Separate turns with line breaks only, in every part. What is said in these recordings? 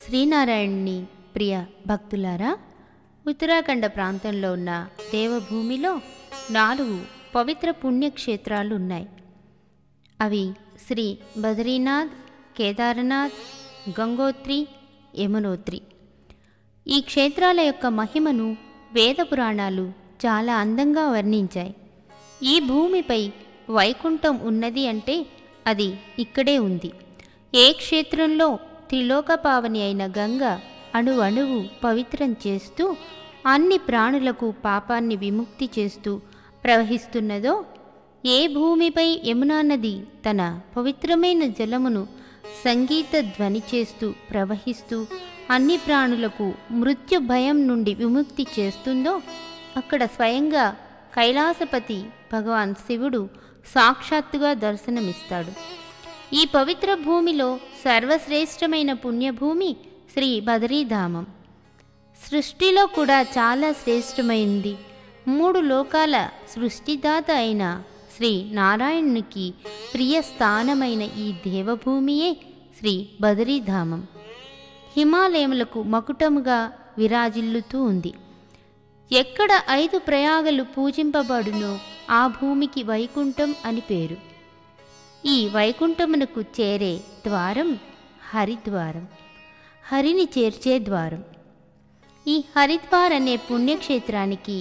శ్రీనారాయణుని ప్రియ భక్తులారా ఉత్తరాఖండ ప్రాంతంలో ఉన్న దేవభూమిలో నాలుగు పవిత్ర పుణ్యక్షేత్రాలు ఉన్నాయి అవి శ్రీ బద్రీనాథ్ కేదార్నాథ్ గంగోత్రి యమునోత్రి ఈ క్షేత్రాల యొక్క మహిమను వేద పురాణాలు చాలా అందంగా వర్ణించాయి ఈ భూమిపై వైకుంఠం ఉన్నది అంటే అది ఇక్కడే ఉంది ఏ క్షేత్రంలో త్రిలోకపావని అయిన గంగ అణు అణువు పవిత్రం చేస్తూ అన్ని ప్రాణులకు పాపాన్ని విముక్తి చేస్తూ ప్రవహిస్తున్నదో ఏ భూమిపై యమునా నది తన పవిత్రమైన జలమును సంగీత ధ్వని చేస్తూ ప్రవహిస్తూ అన్ని ప్రాణులకు మృత్యు భయం నుండి విముక్తి చేస్తుందో అక్కడ స్వయంగా కైలాసపతి భగవాన్ శివుడు సాక్షాత్తుగా దర్శనమిస్తాడు ఈ పవిత్ర భూమిలో సర్వశ్రేష్టమైన పుణ్యభూమి శ్రీ బదరీధామం సృష్టిలో కూడా చాలా శ్రేష్టమైంది మూడు లోకాల సృష్టిదాత అయిన శ్రీ నారాయణునికి ప్రియ స్థానమైన ఈ దేవభూమియే శ్రీ బదరీధామం హిమాలయములకు మకుటముగా విరాజిల్లుతూ ఉంది ఎక్కడ ఐదు ప్రయాగలు పూజింపబడునో ఆ భూమికి వైకుంఠం అని పేరు ఈ వైకుంఠమునకు చేరే ద్వారం హరిద్వారం హరిని చేర్చే ద్వారం ఈ హరిద్వార్ అనే పుణ్యక్షేత్రానికి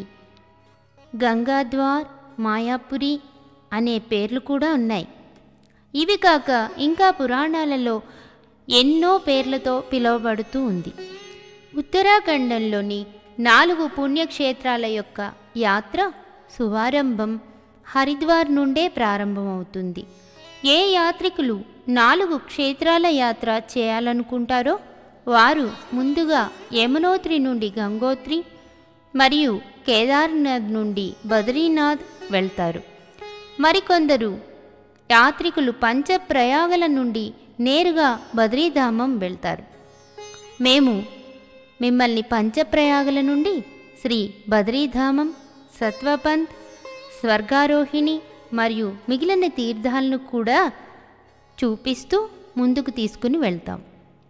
గంగాద్వార్ మాయాపురి అనే పేర్లు కూడా ఉన్నాయి ఇవి కాక ఇంకా పురాణాలలో ఎన్నో పేర్లతో పిలువబడుతూ ఉంది ఉత్తరాఖండంలోని నాలుగు పుణ్యక్షేత్రాల యొక్క యాత్ర శుభారంభం హరిద్వార్ నుండే ప్రారంభమవుతుంది ఏ యాత్రికులు నాలుగు క్షేత్రాల యాత్ర చేయాలనుకుంటారో వారు ముందుగా యమునోత్రి నుండి గంగోత్రి మరియు కేదార్నాథ్ నుండి బద్రీనాథ్ వెళ్తారు మరికొందరు యాత్రికులు పంచప్రయాగల నుండి నేరుగా బద్రీధామం వెళ్తారు మేము మిమ్మల్ని పంచప్రయాగల నుండి శ్రీ బద్రీధామం సత్వపంత్ స్వర్గారోహిణి మరియు మిగిలిన తీర్థాలను కూడా చూపిస్తూ ముందుకు తీసుకుని వెళ్తాం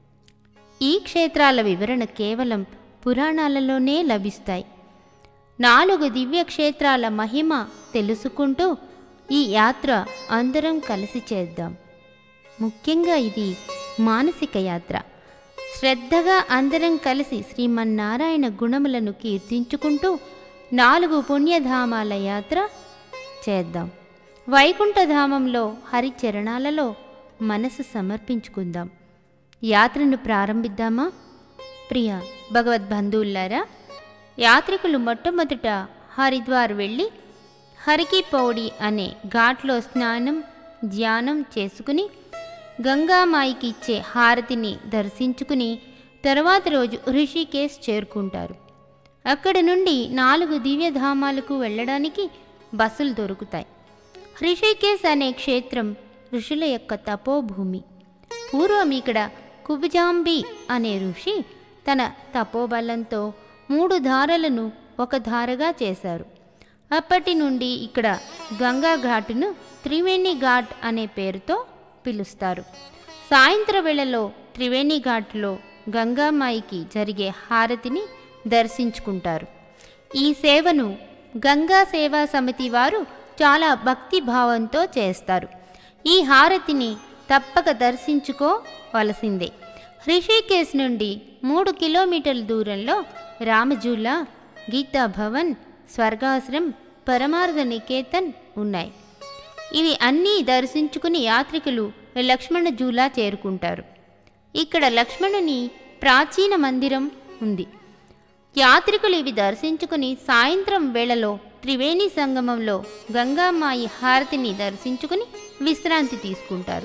ఈ క్షేత్రాల వివరణ కేవలం పురాణాలలోనే లభిస్తాయి నాలుగు దివ్య క్షేత్రాల మహిమ తెలుసుకుంటూ ఈ యాత్ర అందరం కలిసి చేద్దాం ముఖ్యంగా ఇది మానసిక యాత్ర శ్రద్ధగా అందరం కలిసి శ్రీమన్నారాయణ గుణములను కీర్తించుకుంటూ నాలుగు పుణ్యధామాల యాత్ర చేద్దాం వైకుంఠధామంలో హరిచరణాలలో మనసు సమర్పించుకుందాం యాత్రను ప్రారంభిద్దామా ప్రియ భగవద్బంధువులారా యాత్రికులు మొట్టమొదట హరిద్వార్ వెళ్ళి హరికి పౌడి అనే ఘాట్లో స్నానం ధ్యానం చేసుకుని గంగామాయికి ఇచ్చే హారతిని దర్శించుకుని తర్వాత రోజు ఋషికేశ్ చేరుకుంటారు అక్కడ నుండి నాలుగు దివ్యధామాలకు వెళ్ళడానికి బస్సులు దొరుకుతాయి ఋషికేశ్ అనే క్షేత్రం ఋషుల యొక్క తపోభూమి పూర్వం ఇక్కడ కుబుజాంబి అనే ఋషి తన తపోబలంతో మూడు ధారలను ఒక ధారగా చేశారు అప్పటి నుండి ఇక్కడ గంగా ఘాటును త్రివేణి ఘాట్ అనే పేరుతో పిలుస్తారు సాయంత్ర వేళలో త్రివేణి ఘాట్లో గంగామాయికి జరిగే హారతిని దర్శించుకుంటారు ఈ సేవను గంగా సేవా సమితి వారు చాలా భక్తి భావంతో చేస్తారు ఈ హారతిని తప్పక దర్శించుకోవలసిందే హృషికేశ్ నుండి మూడు కిలోమీటర్ల దూరంలో రామజూలా గీతా భవన్ స్వర్గాశ్రం పరమార్థ నికేతన్ ఉన్నాయి ఇవి అన్నీ దర్శించుకుని యాత్రికులు లక్ష్మణ జూలా చేరుకుంటారు ఇక్కడ లక్ష్మణుని ప్రాచీన మందిరం ఉంది యాత్రికులు ఇవి దర్శించుకుని సాయంత్రం వేళలో త్రివేణి సంగమంలో గంగామాయి హారతిని దర్శించుకుని విశ్రాంతి తీసుకుంటారు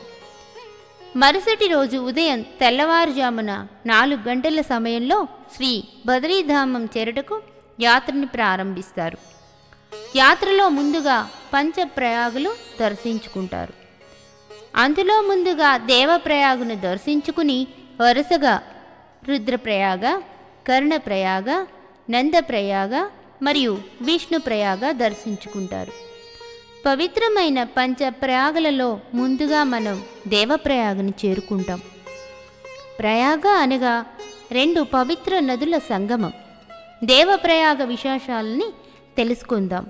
మరుసటి రోజు ఉదయం తెల్లవారుజామున నాలుగు గంటల సమయంలో శ్రీ బద్రీధామం చేరుటకు యాత్రను ప్రారంభిస్తారు యాత్రలో ముందుగా పంచప్రయాగులు దర్శించుకుంటారు అందులో ముందుగా దేవప్రయాగును దర్శించుకుని వరుసగా రుద్రప్రయాగ కర్ణప్రయాగ నందప్రయాగ మరియు విష్ణుప్రయాగ దర్శించుకుంటారు పవిత్రమైన పంచ ప్రయాగలలో ముందుగా మనం దేవప్రయాగను చేరుకుంటాం ప్రయాగ అనగా రెండు పవిత్ర నదుల సంగమం దేవప్రయాగ విశేషాలని తెలుసుకుందాం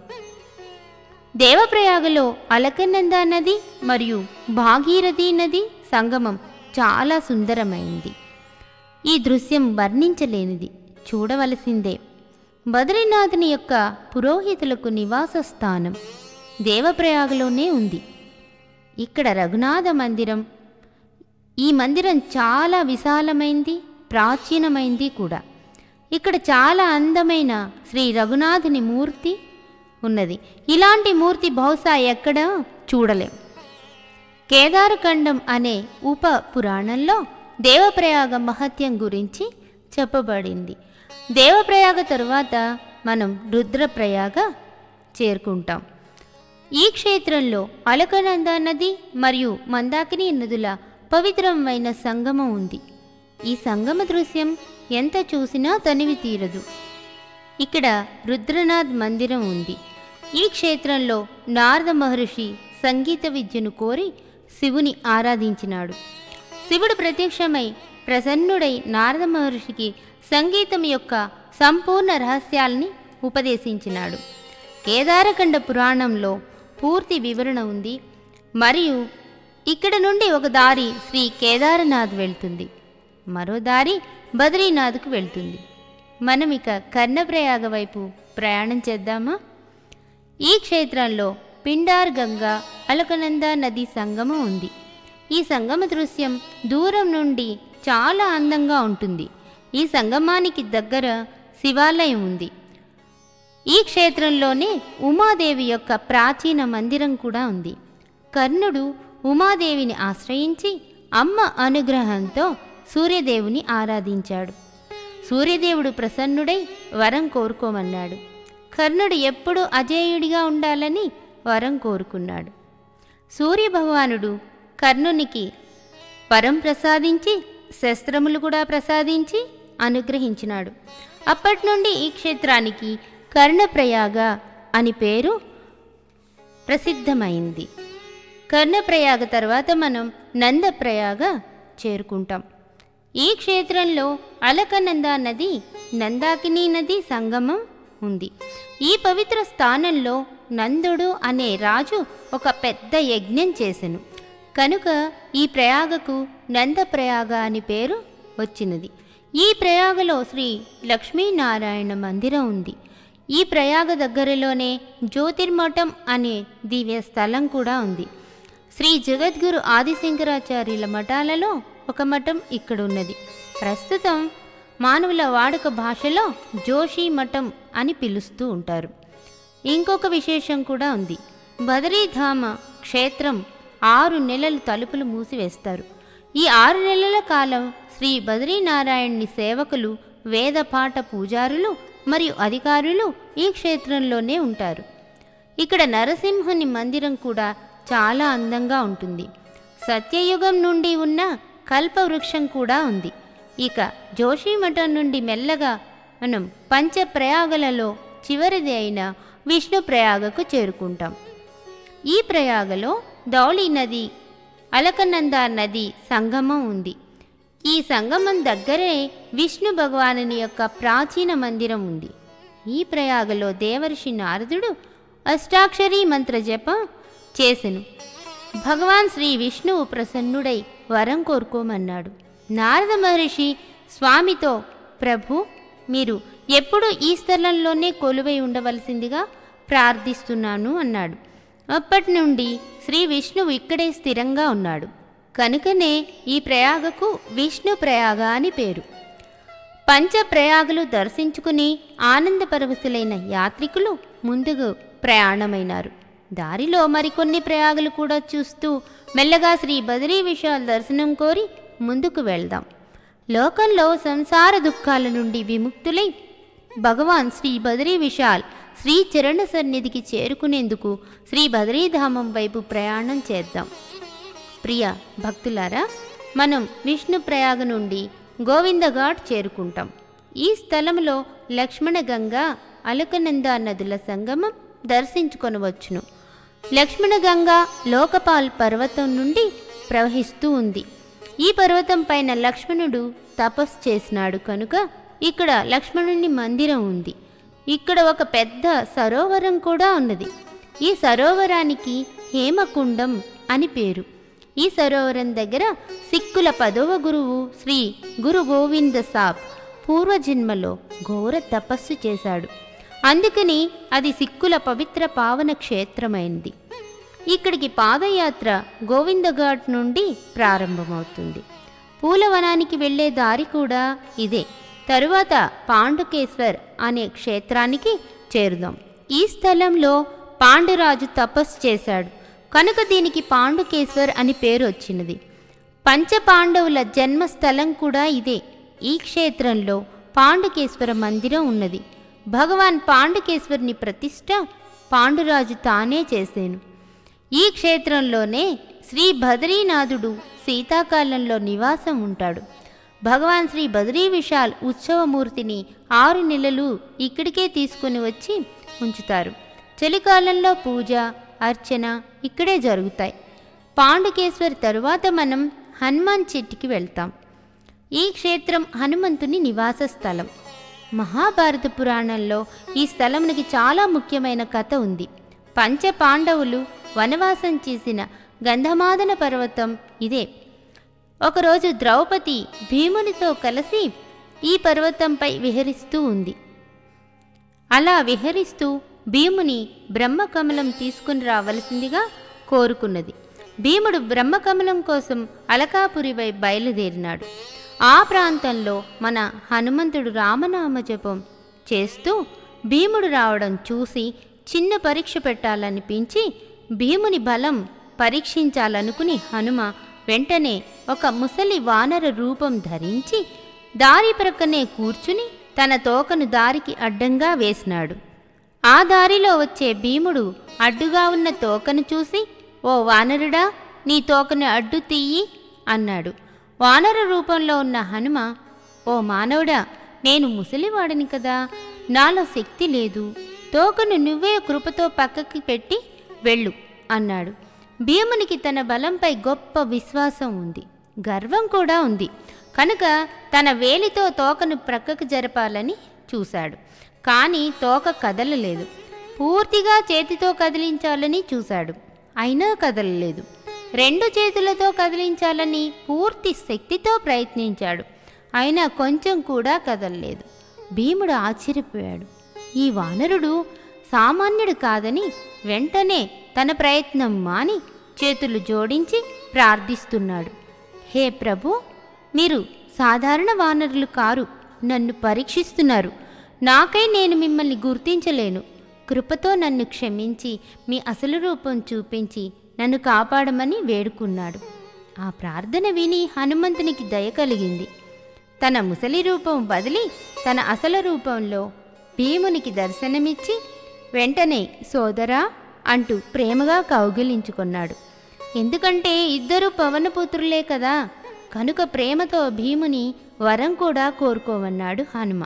దేవప్రయాగలో అలకనంద నది మరియు భాగీరథి నది సంగమం చాలా సుందరమైంది ఈ దృశ్యం వర్ణించలేనిది చూడవలసిందే బద్రీనాథుని యొక్క పురోహితులకు నివాస స్థానం దేవప్రయాగలోనే ఉంది ఇక్కడ రఘునాథ మందిరం ఈ మందిరం చాలా విశాలమైంది ప్రాచీనమైంది కూడా ఇక్కడ చాలా అందమైన శ్రీ రఘునాథుని మూర్తి ఉన్నది ఇలాంటి మూర్తి బహుశా ఎక్కడ చూడలేం కేదారఖండం అనే ఉప పురాణంలో దేవప్రయాగ మహత్యం గురించి చెప్పబడింది దేవప్రయాగ తరువాత మనం రుద్రప్రయాగ చేరుకుంటాం ఈ క్షేత్రంలో అలకనంద నది మరియు మందాకిని నదుల పవిత్రమైన సంగమం ఉంది ఈ సంగమ దృశ్యం ఎంత చూసినా తనివి తీరదు ఇక్కడ రుద్రనాథ్ మందిరం ఉంది ఈ క్షేత్రంలో నారద మహర్షి సంగీత విద్యను కోరి శివుని ఆరాధించినాడు శివుడు ప్రత్యక్షమై ప్రసన్నుడై నారద మహర్షికి సంగీతం యొక్క సంపూర్ణ రహస్యాల్ని ఉపదేశించినాడు కేదారఖండ పురాణంలో పూర్తి వివరణ ఉంది మరియు ఇక్కడ నుండి ఒక దారి శ్రీ కేదారనాథ్ వెళ్తుంది మరో దారి బద్రీనాథ్కు వెళ్తుంది మనం ఇక కర్ణప్రయాగ వైపు ప్రయాణం చేద్దామా ఈ క్షేత్రంలో పిండార్ గంగా అలకనంద నది సంగమం ఉంది ఈ సంగమ దృశ్యం దూరం నుండి చాలా అందంగా ఉంటుంది ఈ సంగమానికి దగ్గర శివాలయం ఉంది ఈ క్షేత్రంలోనే ఉమాదేవి యొక్క ప్రాచీన మందిరం కూడా ఉంది కర్ణుడు ఉమాదేవిని ఆశ్రయించి అమ్మ అనుగ్రహంతో సూర్యదేవుని ఆరాధించాడు సూర్యదేవుడు ప్రసన్నుడై వరం కోరుకోమన్నాడు కర్ణుడు ఎప్పుడూ అజేయుడిగా ఉండాలని వరం కోరుకున్నాడు సూర్యభగవానుడు కర్ణునికి వరం ప్రసాదించి శస్త్రములు కూడా ప్రసాదించి అనుగ్రహించినాడు అప్పటి నుండి ఈ క్షేత్రానికి కర్ణప్రయాగ అని పేరు ప్రసిద్ధమైంది కర్ణప్రయాగ తర్వాత మనం నందప్రయాగ చేరుకుంటాం ఈ క్షేత్రంలో అలకనంద నది నందాకిని నది సంగమం ఉంది ఈ పవిత్ర స్థానంలో నందుడు అనే రాజు ఒక పెద్ద యజ్ఞం చేసెను కనుక ఈ ప్రయాగకు నందప్రయాగ అని పేరు వచ్చినది ఈ ప్రయాగలో శ్రీ లక్ష్మీనారాయణ మందిరం ఉంది ఈ ప్రయాగ దగ్గరలోనే జ్యోతిర్మఠం అనే దివ్య స్థలం కూడా ఉంది శ్రీ జగద్గురు ఆదిశంకరాచార్యుల మఠాలలో ఒక మఠం ఇక్కడ ఉన్నది ప్రస్తుతం మానవుల వాడుక భాషలో జోషి మఠం అని పిలుస్తూ ఉంటారు ఇంకొక విశేషం కూడా ఉంది బదరీధామ క్షేత్రం ఆరు నెలలు తలుపులు మూసివేస్తారు ఈ ఆరు నెలల కాలం శ్రీ బద్రీనారాయణ్ణి సేవకులు వేదపాఠ పూజారులు మరియు అధికారులు ఈ క్షేత్రంలోనే ఉంటారు ఇక్కడ నరసింహుని మందిరం కూడా చాలా అందంగా ఉంటుంది సత్యయుగం నుండి ఉన్న కల్పవృక్షం కూడా ఉంది ఇక జోషిమఠం నుండి మెల్లగా మనం పంచప్రయాగలలో చివరిది అయిన విష్ణు ప్రయాగకు చేరుకుంటాం ఈ ప్రయాగలో ధౌళి నది అలకనంద నది సంగమం ఉంది ఈ సంగమం దగ్గరే విష్ణు భగవానుని యొక్క ప్రాచీన మందిరం ఉంది ఈ ప్రయాగలో దేవర్షి నారదుడు అష్టాక్షరీ మంత్ర జపం చేసెను భగవాన్ శ్రీ విష్ణువు ప్రసన్నుడై వరం కోరుకోమన్నాడు నారద మహర్షి స్వామితో ప్రభు మీరు ఎప్పుడు ఈ స్థలంలోనే కొలువై ఉండవలసిందిగా ప్రార్థిస్తున్నాను అన్నాడు అప్పటి నుండి శ్రీ విష్ణువు ఇక్కడే స్థిరంగా ఉన్నాడు కనుకనే ఈ ప్రయాగకు విష్ణు ప్రయాగ అని పేరు పంచ ప్రయాగలు దర్శించుకుని ఆనందపరవశులైన యాత్రికులు ముందుకు ప్రయాణమైనారు దారిలో మరికొన్ని ప్రయాగలు కూడా చూస్తూ మెల్లగా శ్రీ బదరీ విశాల్ దర్శనం కోరి ముందుకు వెళ్దాం లోకంలో సంసార దుఃఖాల నుండి విముక్తులై భగవాన్ శ్రీ బదరీ విశాల్ శ్రీ చరణ సన్నిధికి చేరుకునేందుకు శ్రీ బదరీధామం వైపు ప్రయాణం చేద్దాం ప్రియ భక్తులారా మనం విష్ణు ప్రయాగ నుండి గోవిందఘాట్ చేరుకుంటాం ఈ స్థలంలో లక్ష్మణ గంగ అలకనంద నదుల సంగమం దర్శించుకొనవచ్చును లక్ష్మణ గంగ లోకపాల్ పర్వతం నుండి ప్రవహిస్తూ ఉంది ఈ పర్వతం పైన లక్ష్మణుడు తపస్సు చేసినాడు కనుక ఇక్కడ లక్ష్మణుని మందిరం ఉంది ఇక్కడ ఒక పెద్ద సరోవరం కూడా ఉన్నది ఈ సరోవరానికి హేమకుండం అని పేరు ఈ సరోవరం దగ్గర సిక్కుల పదవ గురువు శ్రీ గురు గోవింద సాబ్ పూర్వజన్మలో ఘోర తపస్సు చేశాడు అందుకని అది సిక్కుల పవిత్ర పావన క్షేత్రమైంది ఇక్కడికి పాదయాత్ర గోవిందఘాట్ నుండి ప్రారంభమవుతుంది పూలవనానికి వెళ్ళే దారి కూడా ఇదే తరువాత పాండుకేశ్వర్ అనే క్షేత్రానికి చేరుదాం ఈ స్థలంలో పాండురాజు తపస్సు చేశాడు కనుక దీనికి పాండుకేశ్వర్ అని పేరు వచ్చినది పంచపాండవుల జన్మస్థలం కూడా ఇదే ఈ క్షేత్రంలో పాండుకేశ్వర మందిరం ఉన్నది భగవాన్ పాండుకేశ్వరుని ప్రతిష్ట పాండురాజు తానే చేసేను ఈ క్షేత్రంలోనే శ్రీ బద్రీనాథుడు శీతాకాలంలో నివాసం ఉంటాడు భగవాన్ శ్రీ బద్రీ విశాల్ ఉత్సవమూర్తిని ఆరు నెలలు ఇక్కడికే తీసుకుని వచ్చి ఉంచుతారు చలికాలంలో పూజ అర్చన ఇక్కడే జరుగుతాయి పాండుకేశ్వర్ తరువాత మనం హనుమాన్ చెట్టుకి వెళ్తాం ఈ క్షేత్రం హనుమంతుని నివాస స్థలం మహాభారత పురాణంలో ఈ స్థలమునికి చాలా ముఖ్యమైన కథ ఉంది పంచ పాండవులు వనవాసం చేసిన గంధమాదన పర్వతం ఇదే ఒకరోజు ద్రౌపది భీమునితో కలిసి ఈ పర్వతంపై విహరిస్తూ ఉంది అలా విహరిస్తూ భీముని బ్రహ్మకమలం తీసుకుని రావలసిందిగా కోరుకున్నది భీముడు బ్రహ్మకమలం కోసం అలకాపురిపై బయలుదేరినాడు ఆ ప్రాంతంలో మన హనుమంతుడు రామనామ జపం చేస్తూ భీముడు రావడం చూసి చిన్న పరీక్ష పెట్టాలనిపించి భీముని బలం పరీక్షించాలనుకుని హనుమ వెంటనే ఒక ముసలి వానర రూపం ధరించి దారి ప్రక్కనే కూర్చుని తన తోకను దారికి అడ్డంగా వేసినాడు ఆ దారిలో వచ్చే భీముడు అడ్డుగా ఉన్న తోకను చూసి ఓ వానరుడా నీ తోకను అడ్డు తీయి అన్నాడు వానర రూపంలో ఉన్న హనుమ ఓ మానవుడా నేను ముసలివాడిని కదా నాలో శక్తి లేదు తోకను నువ్వే కృపతో పక్కకి పెట్టి వెళ్ళు అన్నాడు భీమునికి తన బలంపై గొప్ప విశ్వాసం ఉంది గర్వం కూడా ఉంది కనుక తన వేలితో తోకను ప్రక్కకు జరపాలని చూశాడు కానీ తోక కదలలేదు పూర్తిగా చేతితో కదిలించాలని చూశాడు అయినా కదలలేదు రెండు చేతులతో కదిలించాలని పూర్తి శక్తితో ప్రయత్నించాడు అయినా కొంచెం కూడా కదలలేదు భీముడు ఆశ్చర్యపోయాడు ఈ వానరుడు సామాన్యుడు కాదని వెంటనే తన ప్రయత్నం మాని చేతులు జోడించి ప్రార్థిస్తున్నాడు హే ప్రభు మీరు సాధారణ వానరులు కారు నన్ను పరీక్షిస్తున్నారు నాకై నేను మిమ్మల్ని గుర్తించలేను కృపతో నన్ను క్షమించి మీ అసలు రూపం చూపించి నన్ను కాపాడమని వేడుకున్నాడు ఆ ప్రార్థన విని హనుమంతునికి దయ కలిగింది తన ముసలి రూపం బదిలి తన అసలు రూపంలో భీమునికి దర్శనమిచ్చి వెంటనే సోదరా అంటూ ప్రేమగా కౌగిలించుకున్నాడు ఎందుకంటే ఇద్దరు పవనపుత్రులే కదా కనుక ప్రేమతో భీముని వరం కూడా కోరుకోమన్నాడు హనుమ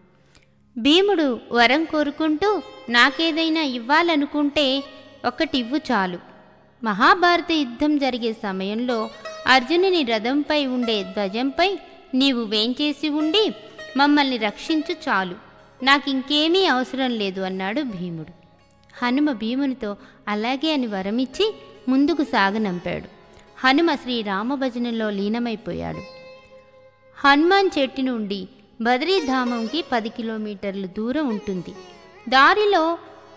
భీముడు వరం కోరుకుంటూ నాకేదైనా ఇవ్వాలనుకుంటే ఒకటివ్వు చాలు మహాభారత యుద్ధం జరిగే సమయంలో అర్జునుని రథంపై ఉండే ధ్వజంపై నీవు వేంచేసి ఉండి మమ్మల్ని రక్షించు చాలు నాకింకేమీ అవసరం లేదు అన్నాడు భీముడు హనుమ భీమునితో అలాగే అని వరమిచ్చి ముందుకు సాగనంపాడు హనుమ శ్రీరామభజనలో లీనమైపోయాడు హనుమాన్ చెట్టు నుండి బద్రీధామంకి పది కిలోమీటర్ల దూరం ఉంటుంది దారిలో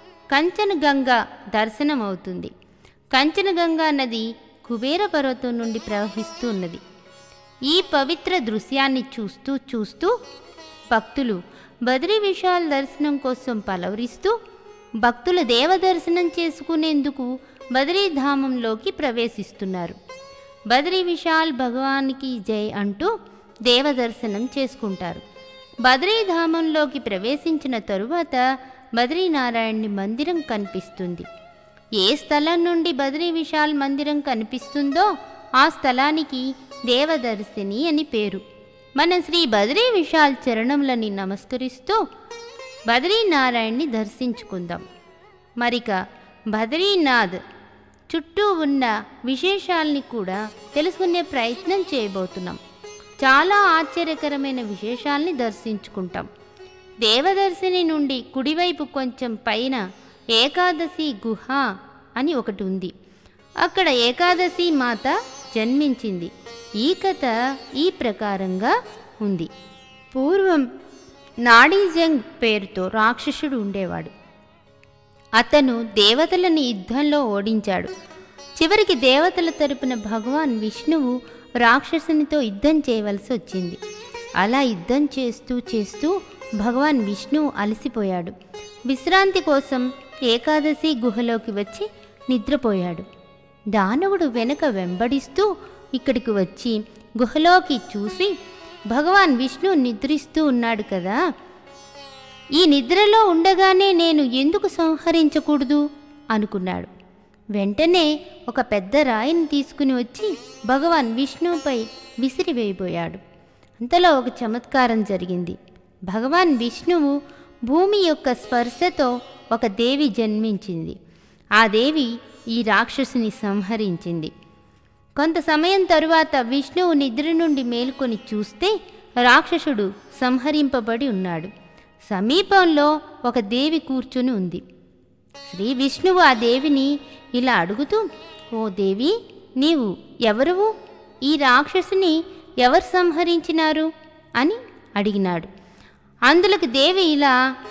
కంచనగంగ దర్శనం అవుతుంది కంచనగంగా నది కుబేర పర్వతం నుండి ప్రవహిస్తూ ఉన్నది ఈ పవిత్ర దృశ్యాన్ని చూస్తూ చూస్తూ భక్తులు బద్రీ విశాల్ దర్శనం కోసం పలవరిస్తూ భక్తుల దేవ దర్శనం చేసుకునేందుకు బద్రీధామంలోకి ప్రవేశిస్తున్నారు బద్రీ విశాల్ భగవానికి జై అంటూ దేవదర్శనం చేసుకుంటారు బద్రీధామంలోకి ప్రవేశించిన తరువాత బద్రీనారాయణుని మందిరం కనిపిస్తుంది ఏ స్థలం నుండి బద్రీ విశాల్ మందిరం కనిపిస్తుందో ఆ స్థలానికి దేవదర్శిని అని పేరు మన శ్రీ బద్రీ విశాల్ చరణములని నమస్కరిస్తూ బద్రీనారాయణ్ణి దర్శించుకుందాం మరిక బద్రీనాథ్ చుట్టూ ఉన్న విశేషాల్ని కూడా తెలుసుకునే ప్రయత్నం చేయబోతున్నాం చాలా ఆశ్చర్యకరమైన విశేషాల్ని దర్శించుకుంటాం దేవదర్శిని నుండి కుడివైపు కొంచెం పైన ఏకాదశి గుహ అని ఒకటి ఉంది అక్కడ ఏకాదశి మాత జన్మించింది ఈ కథ ఈ ప్రకారంగా ఉంది పూర్వం నాడీజంగ్ పేరుతో రాక్షసుడు ఉండేవాడు అతను దేవతలను యుద్ధంలో ఓడించాడు చివరికి దేవతల తరపున భగవాన్ విష్ణువు రాక్షసునితో యుద్ధం చేయవలసి వచ్చింది అలా యుద్ధం చేస్తూ చేస్తూ భగవాన్ విష్ణువు అలసిపోయాడు విశ్రాంతి కోసం ఏకాదశి గుహలోకి వచ్చి నిద్రపోయాడు దానవుడు వెనక వెంబడిస్తూ ఇక్కడికి వచ్చి గుహలోకి చూసి భగవాన్ విష్ణు నిద్రిస్తూ ఉన్నాడు కదా ఈ నిద్రలో ఉండగానే నేను ఎందుకు సంహరించకూడదు అనుకున్నాడు వెంటనే ఒక పెద్ద రాయిని తీసుకుని వచ్చి భగవాన్ విష్ణువుపై విసిరివేయబోయాడు అంతలో ఒక చమత్కారం జరిగింది భగవాన్ విష్ణువు భూమి యొక్క స్పర్శతో ఒక దేవి జన్మించింది ఆ దేవి ఈ రాక్షసుని సంహరించింది కొంత సమయం తరువాత విష్ణువు నిద్ర నుండి మేలుకొని చూస్తే రాక్షసుడు సంహరింపబడి ఉన్నాడు సమీపంలో ఒక దేవి కూర్చుని ఉంది శ్రీ విష్ణువు ఆ దేవిని ఇలా అడుగుతూ ఓ దేవి నీవు ఎవరువు ఈ రాక్షసుని ఎవరు సంహరించినారు అని అడిగినాడు అందులకు దేవి ఇలా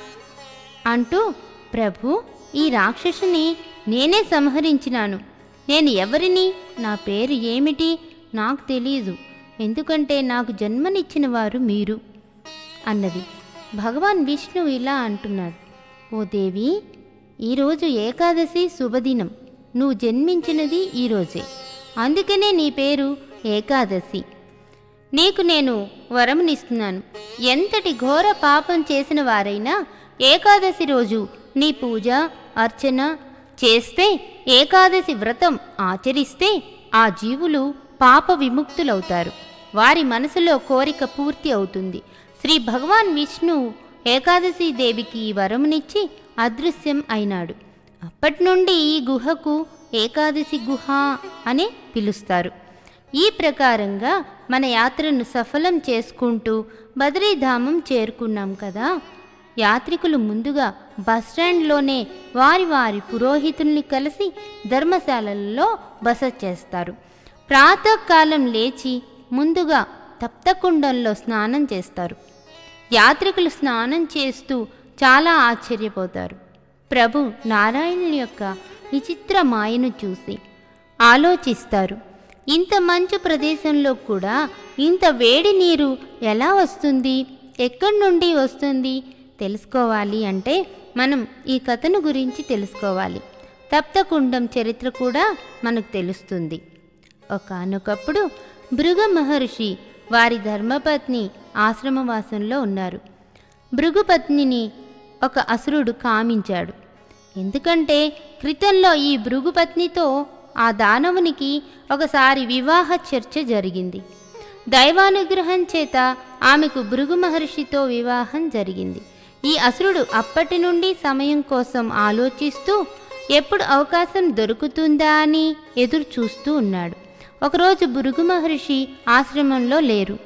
అంటూ ప్రభు ఈ రాక్షసుని నేనే సంహరించినాను నేను ఎవరిని నా పేరు ఏమిటి నాకు తెలియదు ఎందుకంటే నాకు జన్మనిచ్చిన వారు మీరు అన్నది భగవాన్ విష్ణువు ఇలా అంటున్నాడు ఓ దేవి ఈరోజు ఏకాదశి శుభదినం నువ్వు జన్మించినది ఈరోజే అందుకనే నీ పేరు ఏకాదశి నీకు నేను వరమునిస్తున్నాను ఎంతటి ఘోర పాపం చేసిన వారైనా ఏకాదశి రోజు నీ పూజ అర్చన చేస్తే ఏకాదశి వ్రతం ఆచరిస్తే ఆ జీవులు పాప విముక్తులవుతారు వారి మనసులో కోరిక పూర్తి అవుతుంది శ్రీ భగవాన్ విష్ణు ఏకాదశి దేవికి ఈ వరమునిచ్చి అదృశ్యం అయినాడు అప్పటి నుండి ఈ గుహకు ఏకాదశి గుహ అనే పిలుస్తారు ఈ ప్రకారంగా మన యాత్రను సఫలం చేసుకుంటూ బద్రీధామం చేరుకున్నాం కదా యాత్రికులు ముందుగా బస్టాండ్లోనే వారి వారి పురోహితుల్ని కలిసి ధర్మశాలలలో బస చేస్తారు ప్రాతకాలం లేచి ముందుగా తప్తకుండంలో స్నానం చేస్తారు యాత్రికులు స్నానం చేస్తూ చాలా ఆశ్చర్యపోతారు ప్రభు నారాయణుని యొక్క విచిత్ర మాయను చూసి ఆలోచిస్తారు ఇంత మంచు ప్రదేశంలో కూడా ఇంత వేడి నీరు ఎలా వస్తుంది ఎక్కడి నుండి వస్తుంది తెలుసుకోవాలి అంటే మనం ఈ కథను గురించి తెలుసుకోవాలి తప్తకుండం చరిత్ర కూడా మనకు తెలుస్తుంది ఒకానొకప్పుడు భృగ మహర్షి వారి ధర్మపత్ని ఆశ్రమవాసంలో ఉన్నారు భృగుపత్నిని ఒక అసురుడు కామించాడు ఎందుకంటే క్రితంలో ఈ భృగుపత్నితో ఆ దానవునికి ఒకసారి వివాహ చర్చ జరిగింది దైవానుగ్రహం చేత ఆమెకు భృగు మహర్షితో వివాహం జరిగింది ఈ అసురుడు అప్పటి నుండి సమయం కోసం ఆలోచిస్తూ ఎప్పుడు అవకాశం దొరుకుతుందా అని ఎదురు చూస్తూ ఉన్నాడు ఒకరోజు భృగు మహర్షి ఆశ్రమంలో లేరు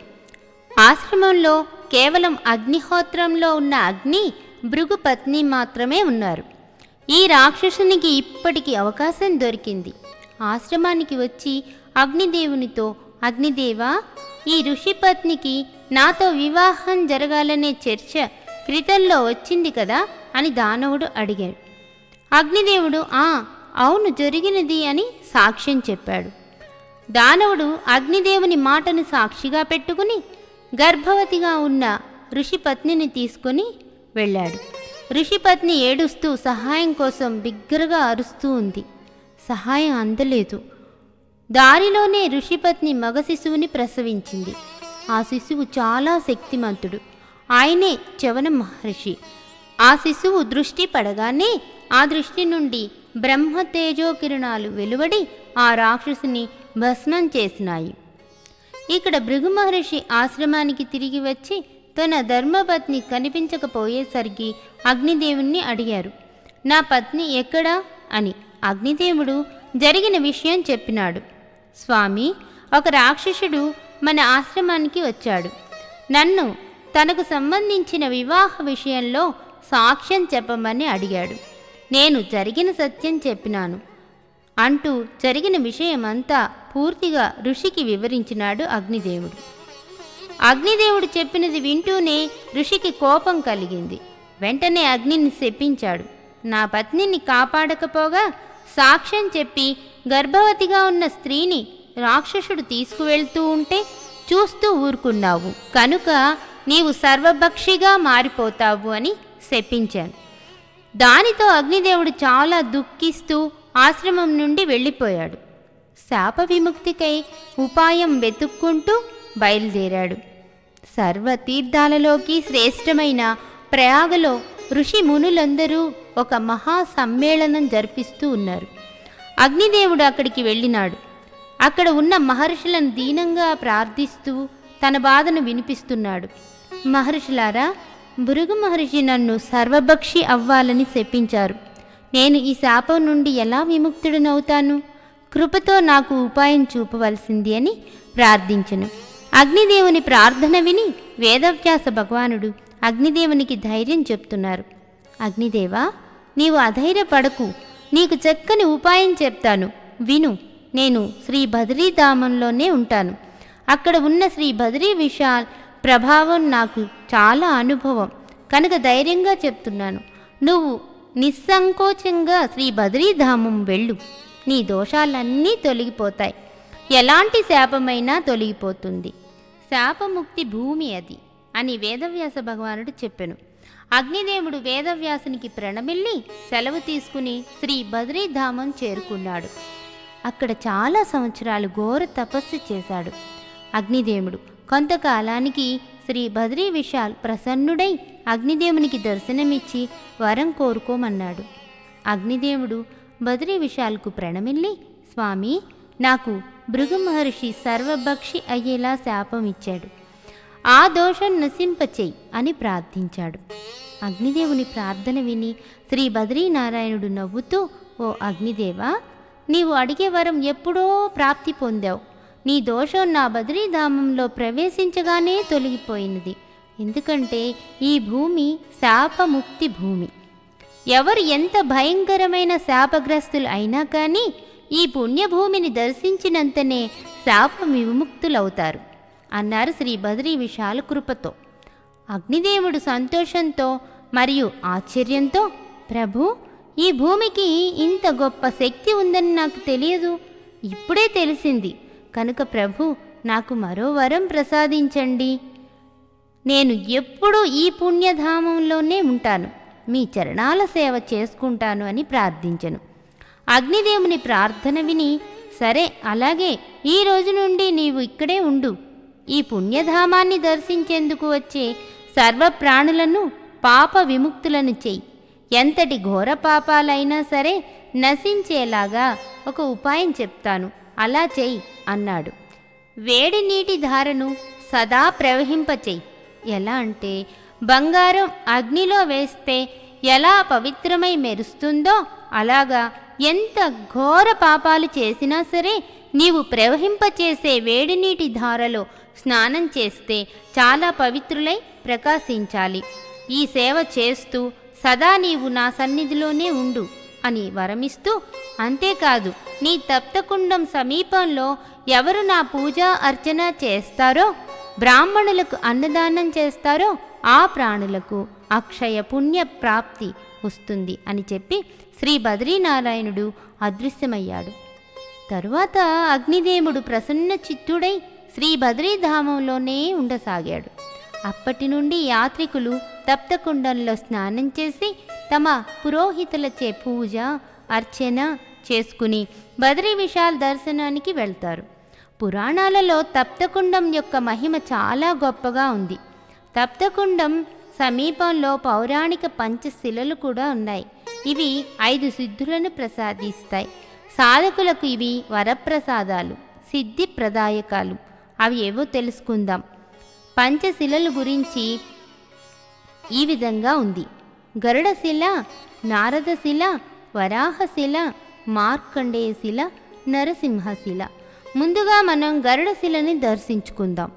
ఆశ్రమంలో కేవలం అగ్నిహోత్రంలో ఉన్న అగ్ని భృగు పత్ని మాత్రమే ఉన్నారు ఈ రాక్షసునికి ఇప్పటికి అవకాశం దొరికింది ఆశ్రమానికి వచ్చి అగ్నిదేవునితో అగ్నిదేవా ఈ ఋషి పత్నికి నాతో వివాహం జరగాలనే చర్చ క్రితంలో వచ్చింది కదా అని దానవుడు అడిగాడు అగ్నిదేవుడు ఆ అవును జరిగినది అని సాక్ష్యం చెప్పాడు దానవుడు అగ్నిదేవుని మాటను సాక్షిగా పెట్టుకుని గర్భవతిగా ఉన్న ఋషి పత్నిని తీసుకొని వెళ్ళాడు ఋషి పత్ని ఏడుస్తూ సహాయం కోసం బిగ్గరగా అరుస్తూ ఉంది సహాయం అందలేదు దారిలోనే ఋషిపత్ని మగ శిశువుని ప్రసవించింది ఆ శిశువు చాలా శక్తిమంతుడు ఆయనే చవన మహర్షి ఆ శిశువు దృష్టి పడగానే ఆ దృష్టి నుండి బ్రహ్మ తేజో కిరణాలు వెలువడి ఆ రాక్షసుని భస్మం చేసినాయి ఇక్కడ భృగు మహర్షి ఆశ్రమానికి తిరిగి వచ్చి తన ధర్మపత్ని కనిపించకపోయేసరికి అగ్నిదేవుణ్ణి అడిగారు నా పత్ని ఎక్కడా అని అగ్నిదేవుడు జరిగిన విషయం చెప్పినాడు స్వామి ఒక రాక్షసుడు మన ఆశ్రమానికి వచ్చాడు నన్ను తనకు సంబంధించిన వివాహ విషయంలో సాక్ష్యం చెప్పమని అడిగాడు నేను జరిగిన సత్యం చెప్పినాను అంటూ జరిగిన విషయమంతా పూర్తిగా ఋషికి వివరించినాడు అగ్నిదేవుడు అగ్నిదేవుడు చెప్పినది వింటూనే ఋషికి కోపం కలిగింది వెంటనే అగ్నిని శపించాడు నా పత్నిని కాపాడకపోగా సాక్ష్యం చెప్పి గర్భవతిగా ఉన్న స్త్రీని రాక్షసుడు తీసుకువెళ్తూ ఉంటే చూస్తూ ఊరుకున్నావు కనుక నీవు సర్వభక్షిగా మారిపోతావు అని శపించాను దానితో అగ్నిదేవుడు చాలా దుఃఖిస్తూ ఆశ్రమం నుండి వెళ్ళిపోయాడు శాప విముక్తికై ఉపాయం వెతుక్కుంటూ బయలుదేరాడు సర్వ తీర్థాలలోకి శ్రేష్టమైన ప్రయాగలో ఋషి మునులందరూ ఒక మహా సమ్మేళనం జరిపిస్తూ ఉన్నారు అగ్నిదేవుడు అక్కడికి వెళ్ళినాడు అక్కడ ఉన్న మహర్షులను దీనంగా ప్రార్థిస్తూ తన బాధను వినిపిస్తున్నాడు మహర్షులారా భృగు మహర్షి నన్ను సర్వభక్షి అవ్వాలని శపించారు నేను ఈ శాపం నుండి ఎలా విముక్తుడనవుతాను కృపతో నాకు ఉపాయం చూపవలసింది అని ప్రార్థించను అగ్నిదేవుని ప్రార్థన విని వేదవ్యాస భగవానుడు అగ్నిదేవునికి ధైర్యం చెప్తున్నారు అగ్నిదేవా నీవు అధైర్యపడకు నీకు చక్కని ఉపాయం చెప్తాను విను నేను శ్రీ బద్రీధామంలోనే ఉంటాను అక్కడ ఉన్న శ్రీ బద్రీ విశాల్ ప్రభావం నాకు చాలా అనుభవం కనుక ధైర్యంగా చెప్తున్నాను నువ్వు నిస్సంకోచంగా శ్రీ బద్రీధామం వెళ్ళు నీ దోషాలన్నీ తొలగిపోతాయి ఎలాంటి శాపమైనా తొలగిపోతుంది శాపముక్తి భూమి అది అని వేదవ్యాస భగవానుడు చెప్పెను అగ్నిదేవుడు వేదవ్యాసునికి ప్రణమిల్లి సెలవు తీసుకుని శ్రీ బద్రీధామం చేరుకున్నాడు అక్కడ చాలా సంవత్సరాలు ఘోర తపస్సు చేశాడు అగ్నిదేవుడు కొంతకాలానికి శ్రీ బద్రీ విశాల్ ప్రసన్నుడై అగ్నిదేవునికి దర్శనమిచ్చి వరం కోరుకోమన్నాడు అగ్నిదేవుడు బద్రీ విశాల్కు ప్రణమిల్లి స్వామి నాకు భృగు మహర్షి సర్వభక్షి అయ్యేలా శాపం ఇచ్చాడు ఆ దోషం నశింపచేయి అని ప్రార్థించాడు అగ్నిదేవుని ప్రార్థన విని శ్రీ బద్రీనారాయణుడు నవ్వుతూ ఓ అగ్నిదేవా నీవు అడిగే వరం ఎప్పుడో ప్రాప్తి పొందావు నీ దోషం నా బద్రీధామంలో ప్రవేశించగానే తొలగిపోయినది ఎందుకంటే ఈ భూమి శాపముక్తి భూమి ఎవరు ఎంత భయంకరమైన శాపగ్రస్తులు అయినా కానీ ఈ పుణ్యభూమిని దర్శించినంతనే శాప విముక్తులవుతారు అన్నారు శ్రీ బద్రీ విశాల కృపతో అగ్నిదేవుడు సంతోషంతో మరియు ఆశ్చర్యంతో ప్రభు ఈ భూమికి ఇంత గొప్ప శక్తి ఉందని నాకు తెలియదు ఇప్పుడే తెలిసింది కనుక ప్రభు నాకు మరో వరం ప్రసాదించండి నేను ఎప్పుడూ ఈ పుణ్యధామంలోనే ఉంటాను మీ చరణాల సేవ చేసుకుంటాను అని ప్రార్థించను అగ్నిదేవుని ప్రార్థన విని సరే అలాగే ఈ రోజు నుండి నీవు ఇక్కడే ఉండు ఈ పుణ్యధామాన్ని దర్శించేందుకు వచ్చే సర్వ ప్రాణులను పాప విముక్తులను చెయ్యి ఎంతటి ఘోర పాపాలైనా సరే నశించేలాగా ఒక ఉపాయం చెప్తాను అలా చెయ్యి అన్నాడు వేడి నీటి ధారను సదా ప్రవహింపచెయ్యి ఎలా అంటే బంగారం అగ్నిలో వేస్తే ఎలా పవిత్రమై మెరుస్తుందో అలాగా ఎంత ఘోర పాపాలు చేసినా సరే నీవు ప్రవహింపచేసే వేడి నీటి ధారలో స్నానం చేస్తే చాలా పవిత్రులై ప్రకాశించాలి ఈ సేవ చేస్తూ సదా నీవు నా సన్నిధిలోనే ఉండు అని వరమిస్తూ అంతేకాదు నీ తప్తకుండం సమీపంలో ఎవరు నా పూజ అర్చన చేస్తారో బ్రాహ్మణులకు అన్నదానం చేస్తారో ఆ ప్రాణులకు అక్షయ పుణ్య ప్రాప్తి వస్తుంది అని చెప్పి శ్రీ బద్రీనారాయణుడు అదృశ్యమయ్యాడు తరువాత అగ్నిదేవుడు ప్రసన్న చిత్తుడై శ్రీ బద్రీధామంలోనే ఉండసాగాడు అప్పటి నుండి యాత్రికులు తప్తకుండంలో స్నానం చేసి తమ పురోహితులచే పూజ అర్చన చేసుకుని బద్రీ విశాల్ దర్శనానికి వెళ్తారు పురాణాలలో తప్తకుండం యొక్క మహిమ చాలా గొప్పగా ఉంది తప్తకుండం సమీపంలో పౌరాణిక పంచశిలలు కూడా ఉన్నాయి ఇవి ఐదు సిద్ధులను ప్రసాదిస్తాయి సాధకులకు ఇవి వరప్రసాదాలు సిద్ధి ప్రదాయకాలు అవి ఏవో తెలుసుకుందాం పంచశిలల గురించి ఈ విధంగా ఉంది గరుడశిల నారదశిల వరాహశిల మార్కండేయ శిల నరసింహశిల ముందుగా మనం గరుడ శిలని దర్శించుకుందాం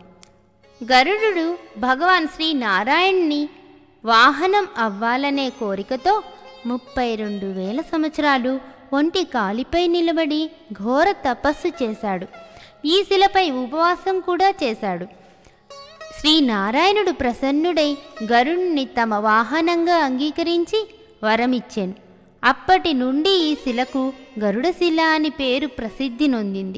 గరుడు భగవాన్ శ్రీ నారాయణ్ణి వాహనం అవ్వాలనే కోరికతో ముప్పై రెండు వేల సంవత్సరాలు ఒంటి కాలిపై నిలబడి ఘోర తపస్సు చేశాడు ఈ శిలపై ఉపవాసం కూడా చేశాడు శ్రీ నారాయణుడు ప్రసన్నుడై గరుణ్ణి తమ వాహనంగా అంగీకరించి వరమిచ్చెను అప్పటి నుండి ఈ శిలకు గరుడశిల అని పేరు ప్రసిద్ధి నొందింది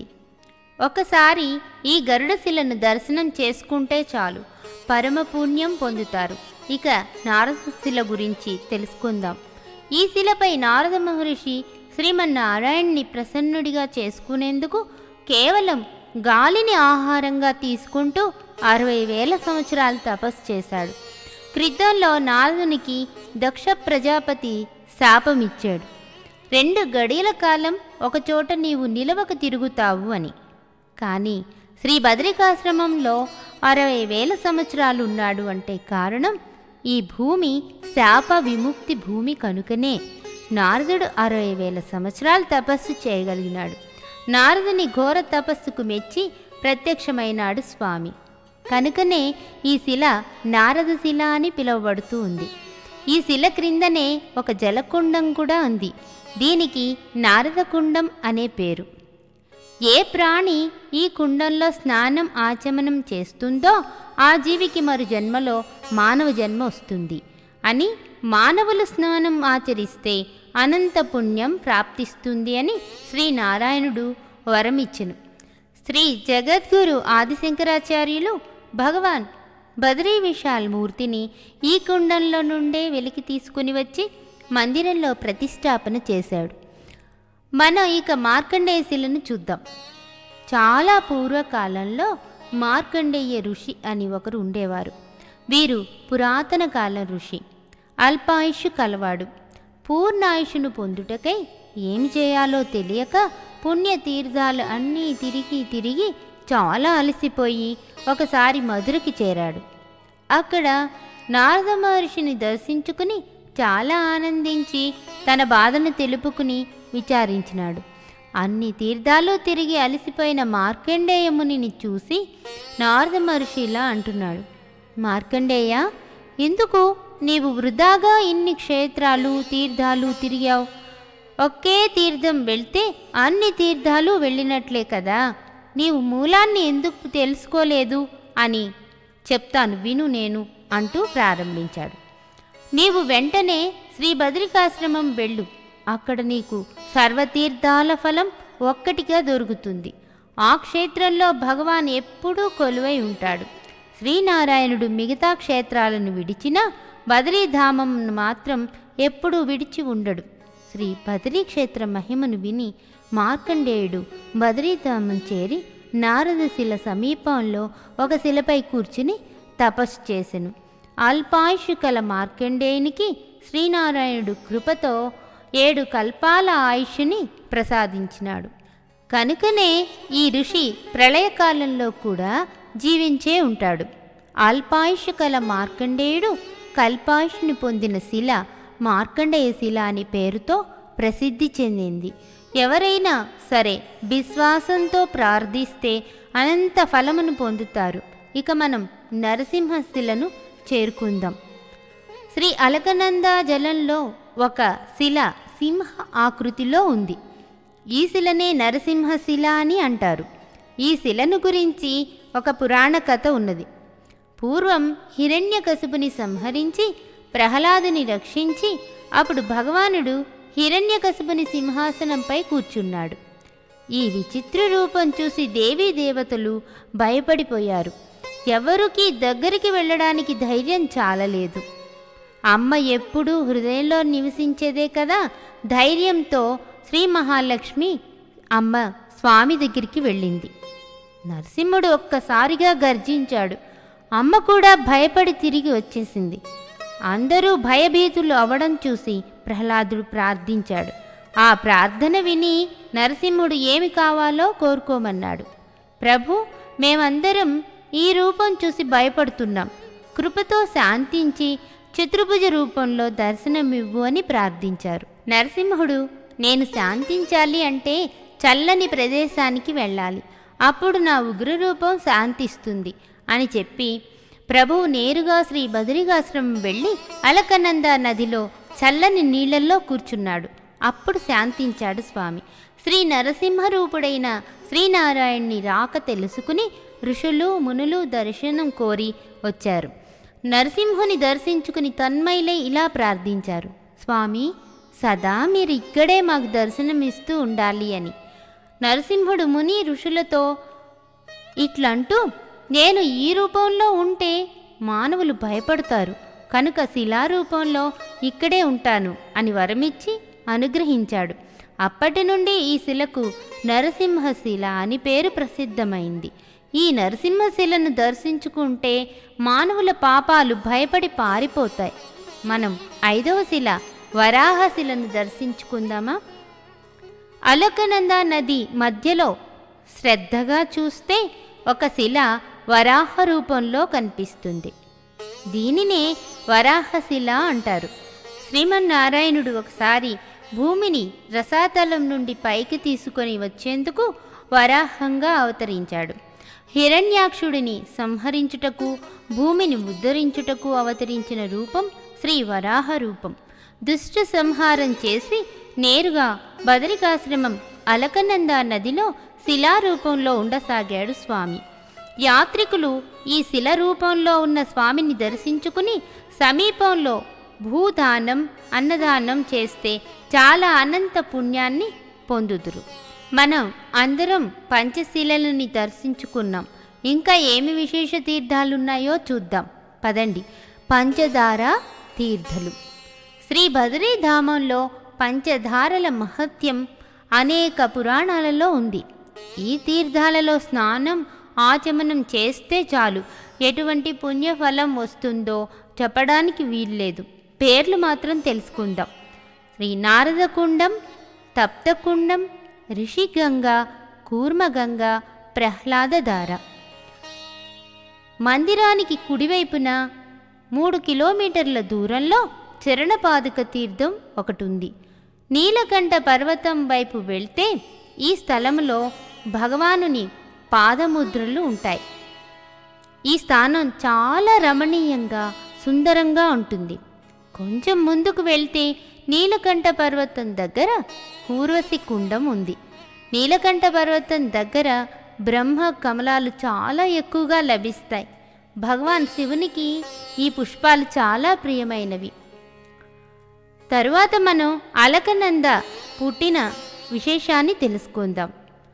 ఒకసారి ఈ గరుడశిలను దర్శనం చేసుకుంటే చాలు పరమ పుణ్యం పొందుతారు ఇక నారద శిల గురించి తెలుసుకుందాం ఈ శిలపై నారద మహర్షి శ్రీమన్నారాయణ్ణి ప్రసన్నుడిగా చేసుకునేందుకు కేవలం గాలిని ఆహారంగా తీసుకుంటూ అరవై వేల సంవత్సరాలు తపస్సు చేశాడు క్రితంలో నారదునికి దక్ష ప్రజాపతి శాపమిచ్చాడు రెండు గడియల కాలం ఒకచోట నీవు నిలవక తిరుగుతావు అని కానీ శ్రీ బద్రికాశ్రమంలో అరవై వేల సంవత్సరాలు ఉన్నాడు అంటే కారణం ఈ భూమి శాప విముక్తి భూమి కనుకనే నారదుడు అరవై వేల సంవత్సరాలు తపస్సు చేయగలిగినాడు నారదుని ఘోర తపస్సుకు మెచ్చి ప్రత్యక్షమైనాడు స్వామి కనుకనే ఈ శిల నారద శిల అని పిలువబడుతూ ఉంది ఈ శిల క్రిందనే ఒక జలకుండం కూడా ఉంది దీనికి నారద కుండం అనే పేరు ఏ ప్రాణి ఈ కుండంలో స్నానం ఆచమనం చేస్తుందో ఆ జీవికి మరు జన్మలో మానవ జన్మ వస్తుంది అని మానవులు స్నానం ఆచరిస్తే అనంత పుణ్యం ప్రాప్తిస్తుంది అని శ్రీనారాయణుడు వరమిచ్చెను శ్రీ జగద్గురు ఆదిశంకరాచార్యులు భగవాన్ బద్రీ విశాల్ మూర్తిని ఈ కుండంలో నుండే వెలికి తీసుకుని వచ్చి మందిరంలో ప్రతిష్టాపన చేశాడు మనం ఇక మార్కండేయ శిలను చూద్దాం చాలా పూర్వకాలంలో మార్కండేయ ఋషి అని ఒకరు ఉండేవారు వీరు పురాతన కాల ఋషి అల్పాయుషు కలవాడు పూర్ణాయుషును పొందుటకై ఏమి చేయాలో తెలియక పుణ్యతీర్థాలు అన్నీ తిరిగి తిరిగి చాలా అలసిపోయి ఒకసారి మధురకి చేరాడు అక్కడ నారద మహర్షిని దర్శించుకుని చాలా ఆనందించి తన బాధను తెలుపుకుని విచారించినాడు అన్ని తీర్థాలు తిరిగి అలసిపోయిన మార్కండేయమునిని చూసి నారద మహర్షి ఇలా అంటున్నాడు మార్కండేయ ఎందుకు నీవు వృధాగా ఇన్ని క్షేత్రాలు తీర్థాలు తిరిగావు ఒకే తీర్థం వెళ్తే అన్ని తీర్థాలు వెళ్ళినట్లే కదా నీవు మూలాన్ని ఎందుకు తెలుసుకోలేదు అని చెప్తాను విను నేను అంటూ ప్రారంభించాడు నీవు వెంటనే శ్రీ బద్రికాశ్రమం వెళ్ళు అక్కడ నీకు సర్వతీర్థాల ఫలం ఒక్కటిగా దొరుకుతుంది ఆ క్షేత్రంలో భగవాన్ ఎప్పుడూ కొలువై ఉంటాడు శ్రీనారాయణుడు మిగతా క్షేత్రాలను విడిచినా బదరీధామం మాత్రం ఎప్పుడూ విడిచి ఉండడు శ్రీ బదరీ క్షేత్ర మహిమను విని మార్కండేయుడు బదరీధామం చేరి నారద శిల సమీపంలో ఒక శిలపై కూర్చుని తపస్సు చేసెను అల్పాయుషు కల మార్కండేయునికి శ్రీనారాయణుడు కృపతో ఏడు కల్పాల ఆయుష్ని ప్రసాదించినాడు కనుకనే ఈ ఋషి ప్రళయకాలంలో కూడా జీవించే ఉంటాడు అల్పాయుషు కల మార్కండేయుడు కల్పాయుష్ని పొందిన శిల మార్కండేయ శిల అని పేరుతో ప్రసిద్ధి చెందింది ఎవరైనా సరే విశ్వాసంతో ప్రార్థిస్తే అనంత ఫలమును పొందుతారు ఇక మనం నరసింహశిలను చేరుకుందాం శ్రీ అలకనంద జలంలో ఒక శిల సింహ ఆకృతిలో ఉంది ఈ శిలనే నరసింహశిల అని అంటారు ఈ శిలను గురించి ఒక పురాణ కథ ఉన్నది పూర్వం హిరణ్యకశిపుని సంహరించి ప్రహ్లాదుని రక్షించి అప్పుడు భగవానుడు హిరణ్యకశిపుని సింహాసనంపై కూర్చున్నాడు ఈ విచిత్ర రూపం చూసి దేవీ దేవతలు భయపడిపోయారు ఎవరికి దగ్గరికి వెళ్ళడానికి ధైర్యం చాలలేదు అమ్మ ఎప్పుడూ హృదయంలో నివసించేదే కదా ధైర్యంతో శ్రీ మహాలక్ష్మి అమ్మ స్వామి దగ్గరికి వెళ్ళింది నరసింహుడు ఒక్కసారిగా గర్జించాడు అమ్మ కూడా భయపడి తిరిగి వచ్చేసింది అందరూ భయభీతులు అవడం చూసి ప్రహ్లాదుడు ప్రార్థించాడు ఆ ప్రార్థన విని నరసింహుడు ఏమి కావాలో కోరుకోమన్నాడు ప్రభు మేమందరం ఈ రూపం చూసి భయపడుతున్నాం కృపతో శాంతించి చతుర్భుజ రూపంలో దర్శనమివ్వు అని ప్రార్థించారు నరసింహుడు నేను శాంతించాలి అంటే చల్లని ప్రదేశానికి వెళ్ళాలి అప్పుడు నా ఉగ్రరూపం శాంతిస్తుంది అని చెప్పి ప్రభువు నేరుగా శ్రీ బదరిగాశ్రమం వెళ్ళి అలకనంద నదిలో చల్లని నీళ్లలో కూర్చున్నాడు అప్పుడు శాంతించాడు స్వామి శ్రీ నరసింహరూపుడైన శ్రీనారాయణ్ణి రాక తెలుసుకుని ఋషులు మునులు దర్శనం కోరి వచ్చారు నరసింహుని దర్శించుకుని తన్మయిలై ఇలా ప్రార్థించారు స్వామి సదా మీరు ఇక్కడే మాకు దర్శనమిస్తూ ఉండాలి అని నరసింహుడు ముని ఋషులతో ఇట్లంటూ నేను ఈ రూపంలో ఉంటే మానవులు భయపడతారు కనుక శిలారూపంలో ఇక్కడే ఉంటాను అని వరమిచ్చి అనుగ్రహించాడు అప్పటి నుండి ఈ శిలకు నరసింహశిల అని పేరు ప్రసిద్ధమైంది ఈ నరసింహశిలను దర్శించుకుంటే మానవుల పాపాలు భయపడి పారిపోతాయి మనం ఐదవ శిల వరాహశిలను దర్శించుకుందామా అలకనంద నది మధ్యలో శ్రద్ధగా చూస్తే ఒక శిల వరాహ రూపంలో కనిపిస్తుంది దీనినే వరాహశిల అంటారు శ్రీమన్నారాయణుడు ఒకసారి భూమిని రసాతలం నుండి పైకి తీసుకొని వచ్చేందుకు వరాహంగా అవతరించాడు హిరణ్యాక్షుడిని సంహరించుటకు భూమిని ఉద్ధరించుటకు అవతరించిన రూపం శ్రీ వరాహ రూపం దుష్ట సంహారం చేసి నేరుగా బదరికాశ్రమం అలకనంద నదిలో శిలారూపంలో ఉండసాగాడు స్వామి యాత్రికులు ఈ శిల రూపంలో ఉన్న స్వామిని దర్శించుకుని సమీపంలో భూదానం అన్నదానం చేస్తే చాలా అనంత పుణ్యాన్ని పొందుదురు మనం అందరం పంచశీలలని దర్శించుకున్నాం ఇంకా ఏమి విశేష తీర్థాలున్నాయో చూద్దాం పదండి పంచదార తీర్థలు శ్రీ బదరీధామంలో పంచధారల మహత్యం అనేక పురాణాలలో ఉంది ఈ తీర్థాలలో స్నానం ఆచమనం చేస్తే చాలు ఎటువంటి పుణ్యఫలం వస్తుందో చెప్పడానికి వీల్లేదు పేర్లు మాత్రం తెలుసుకుందాం శ్రీ నారదకుండం తప్తకుండం రిషిగంగ కూర్మగంగ ప్రహ్లాదధార మందిరానికి కుడివైపున మూడు కిలోమీటర్ల దూరంలో చరణపాదుక తీర్థం ఒకటి ఉంది నీలకంఠ పర్వతం వైపు వెళ్తే ఈ స్థలంలో భగవానుని పాదముద్రలు ఉంటాయి ఈ స్థానం చాలా రమణీయంగా సుందరంగా ఉంటుంది కొంచెం ముందుకు వెళ్తే నీలకంఠ పర్వతం దగ్గర ఊర్వశి కుండం ఉంది నీలకంఠ పర్వతం దగ్గర బ్రహ్మ కమలాలు చాలా ఎక్కువగా లభిస్తాయి భగవాన్ శివునికి ఈ పుష్పాలు చాలా ప్రియమైనవి తరువాత మనం అలకనంద పుట్టిన విశేషాన్ని తెలుసుకుందాం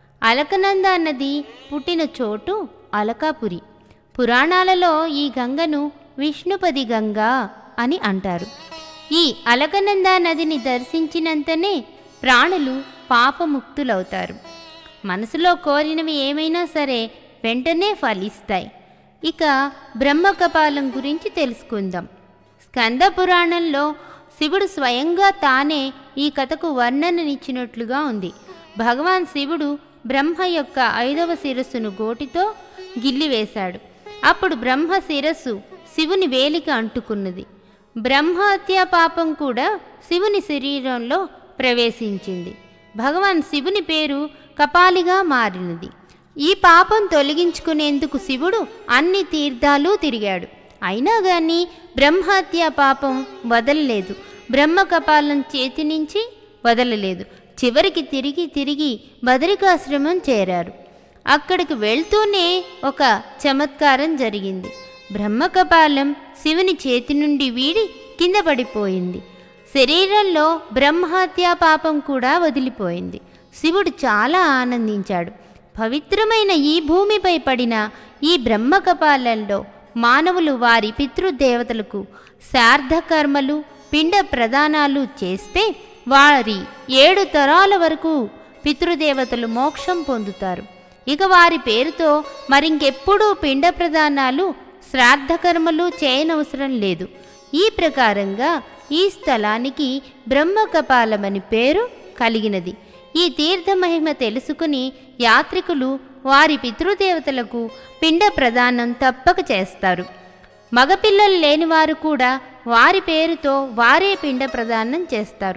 అలకనంద నది పుట్టిన చోటు అలకాపురి పురాణాలలో ఈ గంగను విష్ణుపది గంగా అని అంటారు ఈ అలకనంద నదిని దర్శించినంతనే ప్రాణులు పాపముక్తులవుతారు మనసులో కోరినవి ఏమైనా సరే వెంటనే ఫలిస్తాయి ఇక బ్రహ్మకపాలం గురించి తెలుసుకుందాం స్కంద పురాణంలో శివుడు స్వయంగా తానే ఈ కథకు వర్ణననిచ్చినట్లుగా ఉంది భగవాన్ శివుడు బ్రహ్మ యొక్క ఐదవ శిరస్సును గోటితో గిల్లివేశాడు అప్పుడు బ్రహ్మ శిరస్సు శివుని వేలికి అంటుకున్నది బ్రహ్మహత్య పాపం కూడా శివుని శరీరంలో ప్రవేశించింది భగవాన్ శివుని పేరు కపాలిగా మారినది ఈ పాపం తొలగించుకునేందుకు శివుడు అన్ని తీర్థాలు తిరిగాడు అయినా గాని బ్రహ్మహత్య పాపం వదలలేదు బ్రహ్మ కపాలం చేతి నుంచి వదలలేదు చివరికి తిరిగి తిరిగి బదరికాశ్రమం చేరారు అక్కడికి వెళ్తూనే ఒక చమత్కారం జరిగింది బ్రహ్మకపాలం శివుని చేతి నుండి వీడి కింద పడిపోయింది శరీరంలో బ్రహ్మహత్య పాపం కూడా వదిలిపోయింది శివుడు చాలా ఆనందించాడు పవిత్రమైన ఈ భూమిపై పడిన ఈ బ్రహ్మకపాలంలో మానవులు వారి పితృదేవతలకు శార్థ కర్మలు పిండ ప్రదానాలు చేస్తే వారి ఏడు తరాల వరకు పితృదేవతలు మోక్షం పొందుతారు ఇక వారి పేరుతో మరింకెప్పుడూ పిండ ప్రదానాలు శ్రాద్ధకర్మలు చేయనవసరం లేదు ఈ ప్రకారంగా ఈ స్థలానికి బ్రహ్మకపాలమని పేరు కలిగినది ఈ తీర్థ మహిమ తెలుసుకుని యాత్రికులు వారి పితృదేవతలకు పిండ ప్రదానం తప్పక చేస్తారు మగపిల్లలు లేనివారు కూడా వారి పేరుతో వారే పిండ ప్రదానం చేస్తారు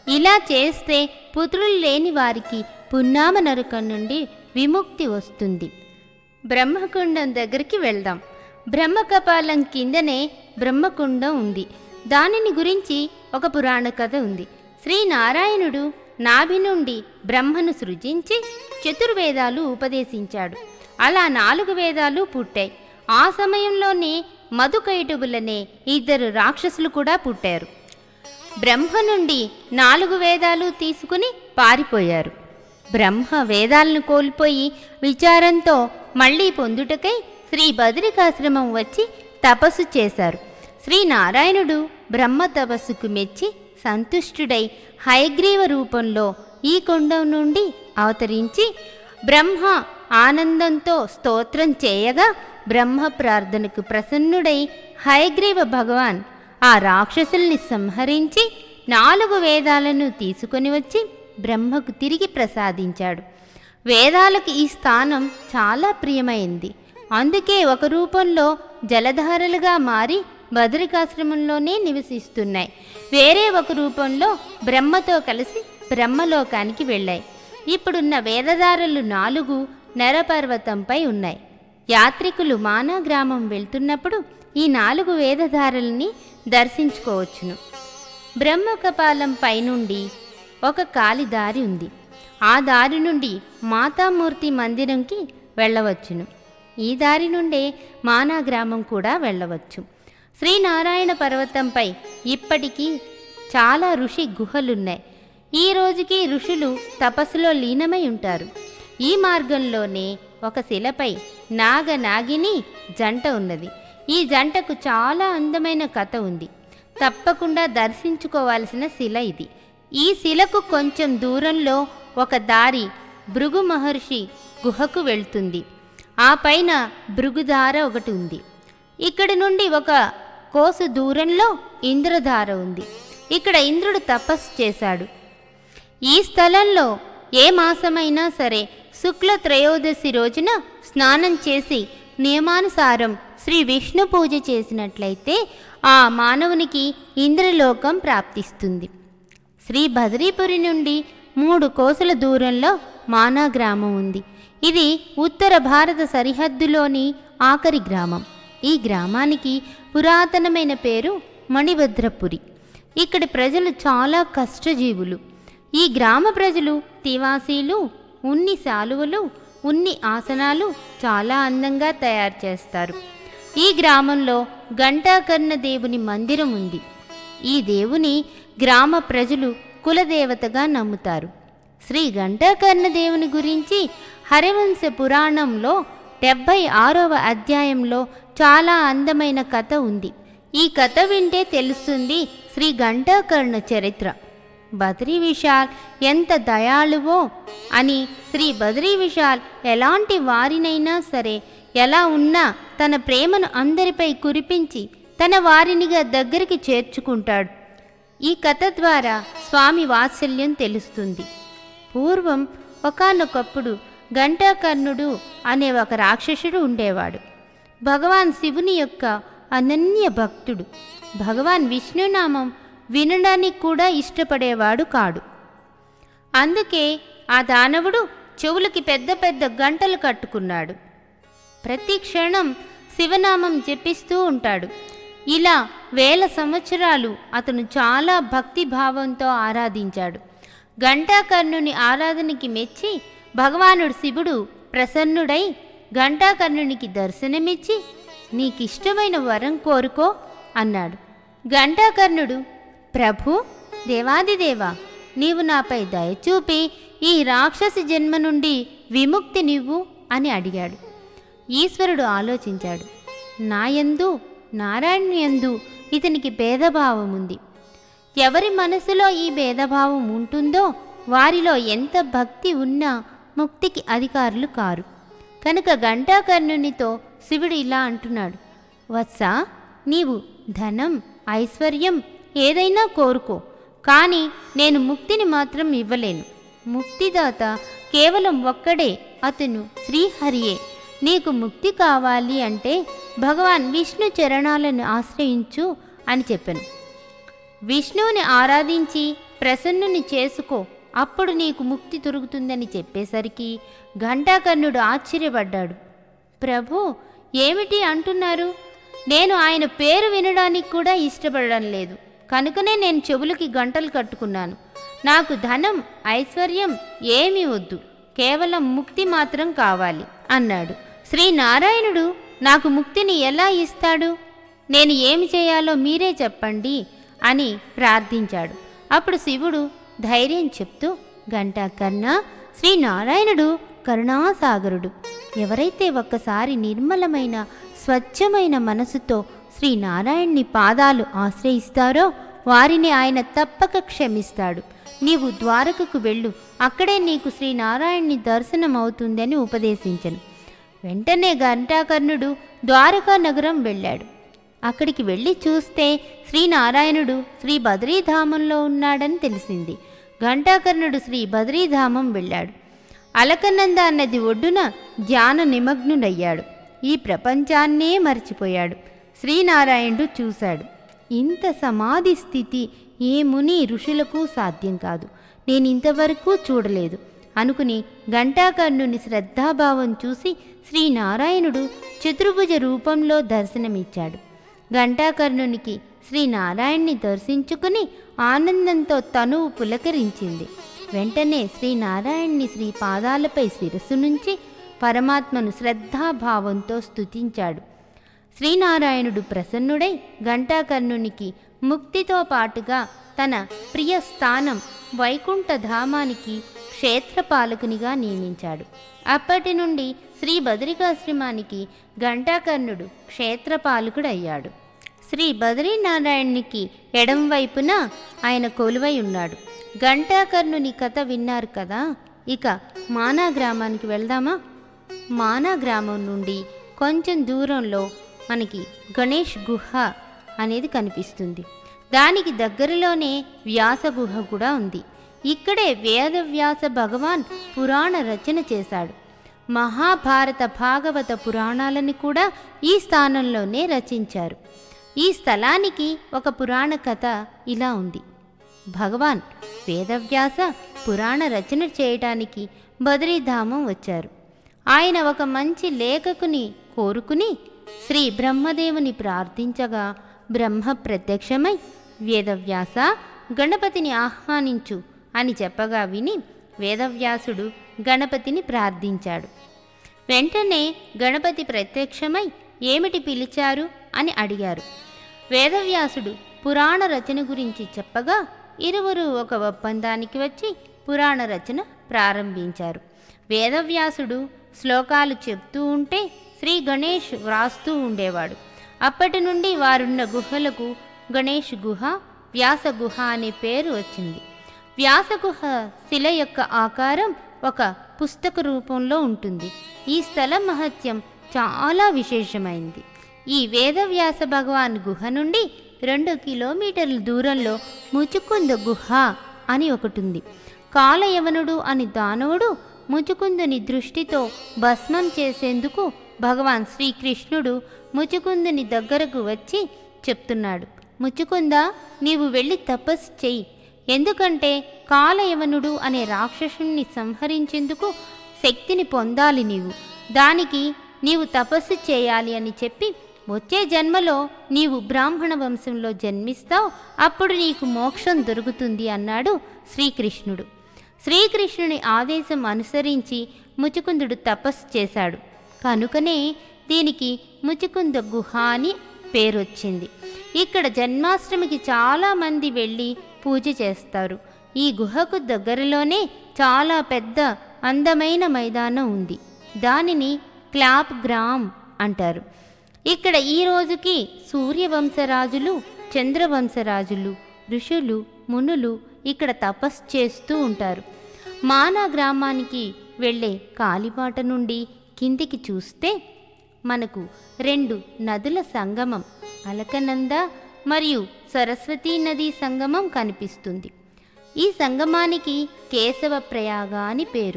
ఇలా చేస్తే పుత్రులు లేని వారికి పున్నామ నరకం నుండి విముక్తి వస్తుంది బ్రహ్మకుండం దగ్గరికి వెళ్దాం బ్రహ్మకపాలం కిందనే బ్రహ్మకుండం ఉంది దానిని గురించి ఒక పురాణ కథ ఉంది శ్రీనారాయణుడు నాభి నుండి బ్రహ్మను సృజించి చతుర్వేదాలు ఉపదేశించాడు అలా నాలుగు వేదాలు పుట్టాయి ఆ సమయంలోనే మధుకైటబులనే ఇద్దరు రాక్షసులు కూడా పుట్టారు బ్రహ్మ నుండి నాలుగు వేదాలు తీసుకుని పారిపోయారు బ్రహ్మ వేదాలను కోల్పోయి విచారంతో మళ్ళీ పొందుటకై శ్రీ బద్రికాశ్రమం వచ్చి తపస్సు చేశారు శ్రీనారాయణుడు బ్రహ్మ తపస్సుకు మెచ్చి సంతుష్టుడై హయగ్రీవ రూపంలో ఈ కొండం నుండి అవతరించి బ్రహ్మ ఆనందంతో స్తోత్రం చేయగా బ్రహ్మ ప్రార్థనకు ప్రసన్నుడై హయగ్రీవ భగవాన్ ఆ రాక్షసుల్ని సంహరించి నాలుగు వేదాలను తీసుకొని వచ్చి బ్రహ్మకు తిరిగి ప్రసాదించాడు వేదాలకు ఈ స్థానం చాలా ప్రియమైంది అందుకే ఒక రూపంలో జలధారలుగా మారి బదరికాశ్రమంలోనే నివసిస్తున్నాయి వేరే ఒక రూపంలో బ్రహ్మతో కలిసి బ్రహ్మలోకానికి వెళ్ళాయి ఇప్పుడున్న వేదధారలు నాలుగు నరపర్వతంపై ఉన్నాయి యాత్రికులు మానా గ్రామం వెళ్తున్నప్పుడు ఈ నాలుగు వేదధారల్ని దర్శించుకోవచ్చును బ్రహ్మకపాలం పైనుండి ఒక కాలి దారి ఉంది ఆ దారి నుండి మాతామూర్తి మందిరంకి వెళ్ళవచ్చును ఈ దారి నుండే మానా గ్రామం కూడా వెళ్ళవచ్చు శ్రీనారాయణ పర్వతంపై ఇప్పటికీ చాలా ఋషి గుహలున్నాయి ఈ రోజుకి ఋషులు తపస్సులో లీనమై ఉంటారు ఈ మార్గంలోనే ఒక శిలపై నాగ నాగిని జంట ఉన్నది ఈ జంటకు చాలా అందమైన కథ ఉంది తప్పకుండా దర్శించుకోవాల్సిన శిల ఇది ఈ శిలకు కొంచెం దూరంలో ఒక దారి భృగు మహర్షి గుహకు వెళ్తుంది ఆ పైన భృగుధార ఒకటి ఉంది ఇక్కడి నుండి ఒక కోసు దూరంలో ఇంద్రధార ఉంది ఇక్కడ ఇంద్రుడు తపస్సు చేశాడు ఈ స్థలంలో ఏ మాసమైనా సరే శుక్ల త్రయోదశి రోజున స్నానం చేసి నియమానుసారం శ్రీ విష్ణు పూజ చేసినట్లయితే ఆ మానవునికి ఇంద్రలోకం ప్రాప్తిస్తుంది శ్రీ బద్రీపురి నుండి మూడు కోసల దూరంలో మానా గ్రామం ఉంది ఇది ఉత్తర భారత సరిహద్దులోని ఆఖరి గ్రామం ఈ గ్రామానికి పురాతనమైన పేరు మణిభద్రపురి ఇక్కడి ప్రజలు చాలా కష్టజీవులు ఈ గ్రామ ప్రజలు తివాసీలు ఉన్ని శాలువలు ఉన్ని ఆసనాలు చాలా అందంగా తయారు చేస్తారు ఈ గ్రామంలో ఘంటాకర్ణ దేవుని మందిరం ఉంది ఈ దేవుని గ్రామ ప్రజలు కులదేవతగా నమ్ముతారు శ్రీ ఘంటాకర్ణ దేవుని గురించి హరివంశ పురాణంలో డెబ్భై ఆరవ అధ్యాయంలో చాలా అందమైన కథ ఉంది ఈ కథ వింటే తెలుస్తుంది శ్రీ ఘంటాకర్ణ చరిత్ర బద్రీ విశాల్ ఎంత దయాళువో అని శ్రీ బద్రీ విశాల్ ఎలాంటి వారినైనా సరే ఎలా ఉన్నా తన ప్రేమను అందరిపై కురిపించి తన వారినిగా దగ్గరికి చేర్చుకుంటాడు ఈ కథ ద్వారా స్వామి వాత్సల్యం తెలుస్తుంది పూర్వం ఒకానొకప్పుడు ఘంటాకర్ణుడు అనే ఒక రాక్షసుడు ఉండేవాడు భగవాన్ శివుని యొక్క అనన్య భక్తుడు భగవాన్ విష్ణునామం వినడానికి కూడా ఇష్టపడేవాడు కాడు అందుకే ఆ దానవుడు చెవులకి పెద్ద పెద్ద గంటలు కట్టుకున్నాడు ప్రతి క్షణం శివనామం జపిస్తూ ఉంటాడు ఇలా వేల సంవత్సరాలు అతను చాలా భక్తి భావంతో ఆరాధించాడు ఘంటాకర్ణుని ఆరాధనకి మెచ్చి భగవానుడు శివుడు ప్రసన్నుడై ఘంటాకర్ణునికి దర్శనమిచ్చి నీకిష్టమైన వరం కోరుకో అన్నాడు ఘంటాకర్ణుడు ప్రభు దేవాదిదేవా నీవు నాపై దయచూపి ఈ రాక్షసి జన్మ నుండి విముక్తినివ్వు అని అడిగాడు ఈశ్వరుడు ఆలోచించాడు నాయందు నారాయణయందు ఇతనికి భేదభావం ఉంది ఎవరి మనసులో ఈ భేదభావం ఉంటుందో వారిలో ఎంత భక్తి ఉన్నా ముక్తికి అధికారులు కారు కనుక ఘంటాకర్ణునితో శివుడు ఇలా అంటున్నాడు వత్సా నీవు ధనం ఐశ్వర్యం ఏదైనా కోరుకో కానీ నేను ముక్తిని మాత్రం ఇవ్వలేను ముక్తిదాత కేవలం ఒక్కడే అతను శ్రీహరియే నీకు ముక్తి కావాలి అంటే భగవాన్ విష్ణు చరణాలను ఆశ్రయించు అని చెప్పాను విష్ణువుని ఆరాధించి ప్రసన్నుని చేసుకో అప్పుడు నీకు ముక్తి దొరుకుతుందని చెప్పేసరికి ఘంటాకర్ణుడు ఆశ్చర్యపడ్డాడు ప్రభు ఏమిటి అంటున్నారు నేను ఆయన పేరు వినడానికి కూడా ఇష్టపడడం లేదు కనుకనే నేను చెవులకి గంటలు కట్టుకున్నాను నాకు ధనం ఐశ్వర్యం ఏమీ వద్దు కేవలం ముక్తి మాత్రం కావాలి అన్నాడు శ్రీనారాయణుడు నాకు ముక్తిని ఎలా ఇస్తాడు నేను ఏమి చేయాలో మీరే చెప్పండి అని ప్రార్థించాడు అప్పుడు శివుడు ధైర్యం చెప్తూ గంటా కన్నా శ్రీనారాయణుడు కరుణాసాగరుడు ఎవరైతే ఒక్కసారి నిర్మలమైన స్వచ్ఛమైన మనసుతో శ్రీనారాయణ్ణి పాదాలు ఆశ్రయిస్తారో వారిని ఆయన తప్పక క్షమిస్తాడు నీవు ద్వారకకు వెళ్ళు అక్కడే నీకు శ్రీనారాయణ్ణి దర్శనం అవుతుందని ఉపదేశించను వెంటనే ఘంటాకర్ణుడు ద్వారకా నగరం వెళ్ళాడు అక్కడికి వెళ్ళి చూస్తే శ్రీనారాయణుడు శ్రీ బద్రీధామంలో ఉన్నాడని తెలిసింది ఘంటాకర్ణుడు శ్రీ బద్రీధామం వెళ్ళాడు అలకనంద నది ఒడ్డున ధ్యాన నిమగ్నుడయ్యాడు ఈ ప్రపంచాన్నే మర్చిపోయాడు శ్రీనారాయణుడు చూశాడు ఇంత సమాధి స్థితి ఏ ముని ఋషులకు సాధ్యం కాదు నేను ఇంతవరకు చూడలేదు అనుకుని ఘంటాకర్ణుని శ్రద్ధాభావం చూసి శ్రీనారాయణుడు చతుర్భుజ రూపంలో దర్శనమిచ్చాడు ఘంటాకర్ణునికి శ్రీనారాయణ్ణి దర్శించుకుని ఆనందంతో తనువు పులకరించింది వెంటనే శ్రీనారాయణ్ణి శ్రీ పాదాలపై శిరస్సు నుంచి పరమాత్మను శ్రద్ధాభావంతో స్తుతించాడు శ్రీనారాయణుడు ప్రసన్నుడై ఘంటాకర్ణునికి ముక్తితో పాటుగా తన ప్రియ స్థానం వైకుంఠ ధామానికి క్షేత్రపాలకునిగా నియమించాడు అప్పటి నుండి శ్రీ బద్రికాశ్రమానికి ఘంటాకర్ణుడు క్షేత్రపాలకుడయ్యాడు శ్రీ బద్రీనారాయణునికి ఎడం వైపున ఆయన కొలువై ఉన్నాడు ఘంటాకర్ణుని కథ విన్నారు కదా ఇక మానా గ్రామానికి వెళ్దామా మానా గ్రామం నుండి కొంచెం దూరంలో మనకి గణేష్ గుహ అనేది కనిపిస్తుంది దానికి దగ్గరలోనే వ్యాస గుహ కూడా ఉంది ఇక్కడే వేదవ్యాస భగవాన్ పురాణ రచన చేశాడు మహాభారత భాగవత పురాణాలను కూడా ఈ స్థానంలోనే రచించారు ఈ స్థలానికి ఒక పురాణ కథ ఇలా ఉంది భగవాన్ వేదవ్యాస పురాణ రచన చేయటానికి బద్రీధామం వచ్చారు ఆయన ఒక మంచి లేఖకుని కోరుకుని శ్రీ బ్రహ్మదేవుని ప్రార్థించగా బ్రహ్మ ప్రత్యక్షమై వేదవ్యాస గణపతిని ఆహ్వానించు అని చెప్పగా విని వేదవ్యాసుడు గణపతిని ప్రార్థించాడు వెంటనే గణపతి ప్రత్యక్షమై ఏమిటి పిలిచారు అని అడిగారు వేదవ్యాసుడు పురాణ రచన గురించి చెప్పగా ఇరువురు ఒక ఒప్పందానికి వచ్చి పురాణ రచన ప్రారంభించారు వేదవ్యాసుడు శ్లోకాలు చెప్తూ ఉంటే శ్రీ గణేష్ వ్రాస్తూ ఉండేవాడు అప్పటి నుండి వారున్న గుహలకు గణేష్ గుహ వ్యాస గుహ అనే పేరు వచ్చింది వ్యాస గుహ శిల యొక్క ఆకారం ఒక పుస్తక రూపంలో ఉంటుంది ఈ స్థల మహత్యం చాలా విశేషమైంది ఈ వేదవ్యాస భగవాన్ గుహ నుండి రెండు కిలోమీటర్ల దూరంలో ముచుకుంద గుహ అని ఒకటి ఉంది కాలయవనుడు అని దానవుడు ముచుకుందుని దృష్టితో భస్మం చేసేందుకు భగవాన్ శ్రీకృష్ణుడు ముచుకుందుని దగ్గరకు వచ్చి చెప్తున్నాడు ముచుకుంద నీవు వెళ్ళి తపస్సు చెయ్యి ఎందుకంటే కాలయవనుడు అనే రాక్షసుని సంహరించేందుకు శక్తిని పొందాలి నీవు దానికి నీవు తపస్సు చేయాలి అని చెప్పి వచ్చే జన్మలో నీవు బ్రాహ్మణ వంశంలో జన్మిస్తావు అప్పుడు నీకు మోక్షం దొరుకుతుంది అన్నాడు శ్రీకృష్ణుడు శ్రీకృష్ణుని ఆదేశం అనుసరించి ముచుకుందుడు తపస్సు చేశాడు కనుకనే దీనికి ముచుకుంద గుహ అని పేరొచ్చింది ఇక్కడ జన్మాష్టమికి చాలామంది వెళ్ళి పూజ చేస్తారు ఈ గుహకు దగ్గరలోనే చాలా పెద్ద అందమైన మైదానం ఉంది దానిని క్లాప్ గ్రామ్ అంటారు ఇక్కడ ఈ రోజుకి సూర్యవంశరాజులు చంద్రవంశరాజులు ఋషులు మునులు ఇక్కడ తపస్సు చేస్తూ ఉంటారు మానా గ్రామానికి వెళ్ళే కాలిబాట నుండి కిందికి చూస్తే మనకు రెండు నదుల సంగమం అలకనంద మరియు సరస్వతీ నదీ సంగమం కనిపిస్తుంది ఈ సంగమానికి కేశవ ప్రయాగ అని పేరు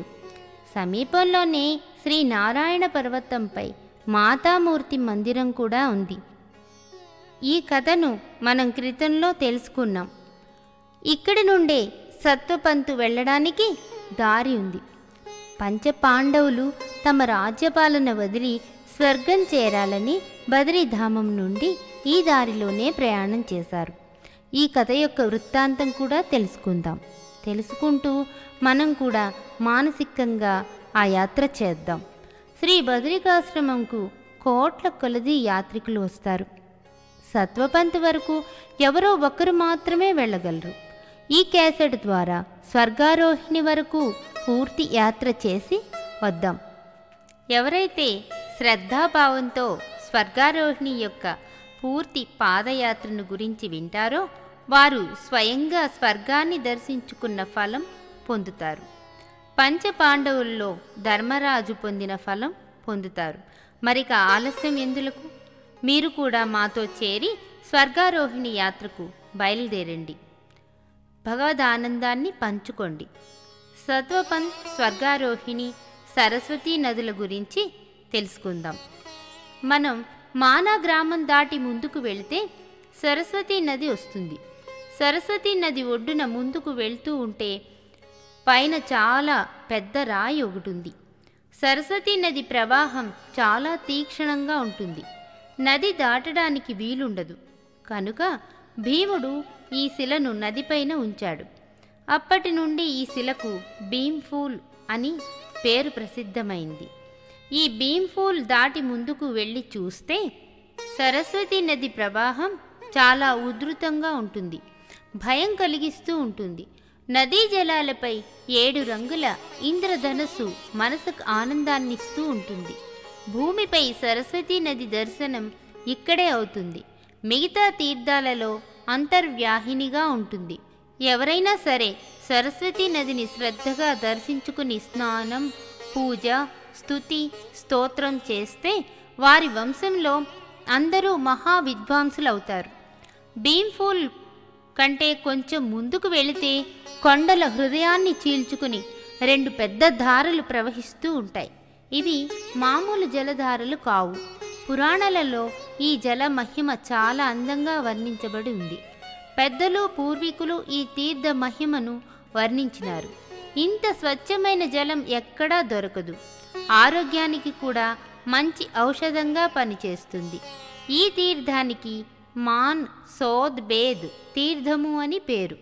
సమీపంలోనే శ్రీ నారాయణ పర్వతంపై మాతామూర్తి మందిరం కూడా ఉంది ఈ కథను మనం క్రితంలో తెలుసుకున్నాం ఇక్కడి నుండే సత్వపంతు వెళ్ళడానికి దారి ఉంది పంచపాండవులు తమ రాజ్యపాలన వదిలి స్వర్గం చేరాలని బదరీధామం నుండి ఈ దారిలోనే ప్రయాణం చేశారు ఈ కథ యొక్క వృత్తాంతం కూడా తెలుసుకుందాం తెలుసుకుంటూ మనం కూడా మానసికంగా ఆ యాత్ర చేద్దాం శ్రీ బదరికాశ్రమంకు కోట్ల కొలది యాత్రికులు వస్తారు సత్వపంత్ వరకు ఎవరో ఒక్కరు మాత్రమే వెళ్ళగలరు ఈ క్యాసెట్ ద్వారా స్వర్గారోహిణి వరకు పూర్తి యాత్ర చేసి వద్దాం ఎవరైతే శ్రద్ధాభావంతో స్వర్గారోహిణి యొక్క పూర్తి పాదయాత్రను గురించి వింటారో వారు స్వయంగా స్వర్గాన్ని దర్శించుకున్న ఫలం పొందుతారు పంచపాండవుల్లో ధర్మరాజు పొందిన ఫలం పొందుతారు మరిక ఆలస్యం ఎందులకు మీరు కూడా మాతో చేరి స్వర్గారోహిణి యాత్రకు బయలుదేరండి భగవదానందాన్ని పంచుకోండి సత్వపన్ స్వర్గారోహిణి సరస్వతీ నదుల గురించి తెలుసుకుందాం మనం మానా గ్రామం దాటి ముందుకు వెళితే సరస్వతీ నది వస్తుంది సరస్వతీ నది ఒడ్డున ముందుకు వెళ్తూ ఉంటే పైన చాలా పెద్ద రాయి ఒకటి ఉంది సరస్వతీ నది ప్రవాహం చాలా తీక్షణంగా ఉంటుంది నది దాటడానికి వీలుండదు కనుక భీముడు ఈ శిలను నదిపైన ఉంచాడు అప్పటి నుండి ఈ శిలకు భీమ్ఫూల్ అని పేరు ప్రసిద్ధమైంది ఈ భీమ్ఫూల్ దాటి ముందుకు వెళ్ళి చూస్తే సరస్వతి నది ప్రవాహం చాలా ఉధృతంగా ఉంటుంది భయం కలిగిస్తూ ఉంటుంది నదీ జలాలపై ఏడు రంగుల ఇంద్రధనస్సు మనసుకు ఆనందాన్నిస్తూ ఉంటుంది భూమిపై సరస్వతీ నది దర్శనం ఇక్కడే అవుతుంది మిగతా తీర్థాలలో అంతర్వ్యాహినిగా ఉంటుంది ఎవరైనా సరే సరస్వతీ నదిని శ్రద్ధగా దర్శించుకుని స్నానం పూజ స్తుతి స్తోత్రం చేస్తే వారి వంశంలో అందరూ మహా విద్వాంసులవుతారు భీమ్ఫూల్ కంటే కొంచెం ముందుకు వెళితే కొండల హృదయాన్ని చీల్చుకుని రెండు పెద్ద ధారలు ప్రవహిస్తూ ఉంటాయి ఇవి మామూలు జలధారలు కావు పురాణాలలో ఈ జల మహిమ చాలా అందంగా వర్ణించబడి ఉంది పెద్దలు పూర్వీకులు ఈ తీర్థ మహిమను వర్ణించినారు ఇంత స్వచ్ఛమైన జలం ఎక్కడా దొరకదు ఆరోగ్యానికి కూడా మంచి ఔషధంగా పనిచేస్తుంది ఈ తీర్థానికి మాన్ సోద్ బేద్ తీర్థము అని పేరు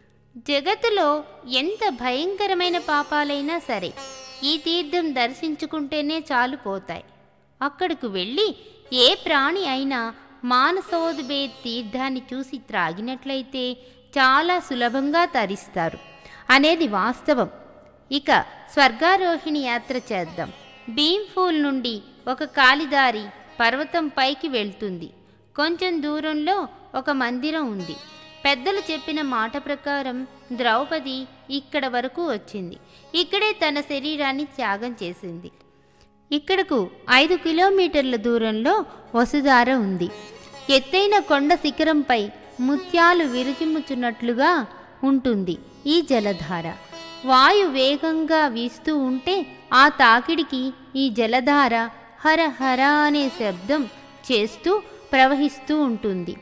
జగత్తులో ఎంత భయంకరమైన పాపాలైనా సరే ఈ తీర్థం దర్శించుకుంటేనే చాలు పోతాయి అక్కడకు వెళ్ళి ఏ ప్రాణి అయినా మానసోద్బే తీర్థాన్ని చూసి త్రాగినట్లయితే చాలా సులభంగా తరిస్తారు అనేది వాస్తవం ఇక స్వర్గారోహిణి యాత్ర చేద్దాం భీమ్ఫూల్ నుండి ఒక కాలిదారి పర్వతం పైకి వెళ్తుంది కొంచెం దూరంలో ఒక మందిరం ఉంది పెద్దలు చెప్పిన మాట ప్రకారం ద్రౌపది ఇక్కడ వరకు వచ్చింది ఇక్కడే తన శరీరాన్ని త్యాగం చేసింది ఇక్కడకు ఐదు కిలోమీటర్ల దూరంలో వసుధార ఉంది ఎత్తైన కొండ శిఖరంపై ముత్యాలు విరుచిమ్ముచున్నట్లుగా ఉంటుంది ఈ జలధార వాయు వేగంగా వీస్తూ ఉంటే ఆ తాకిడికి ఈ జలధార హర హర అనే శబ్దం చేస్తూ ప్రవహిస్తూ ఉంటుంది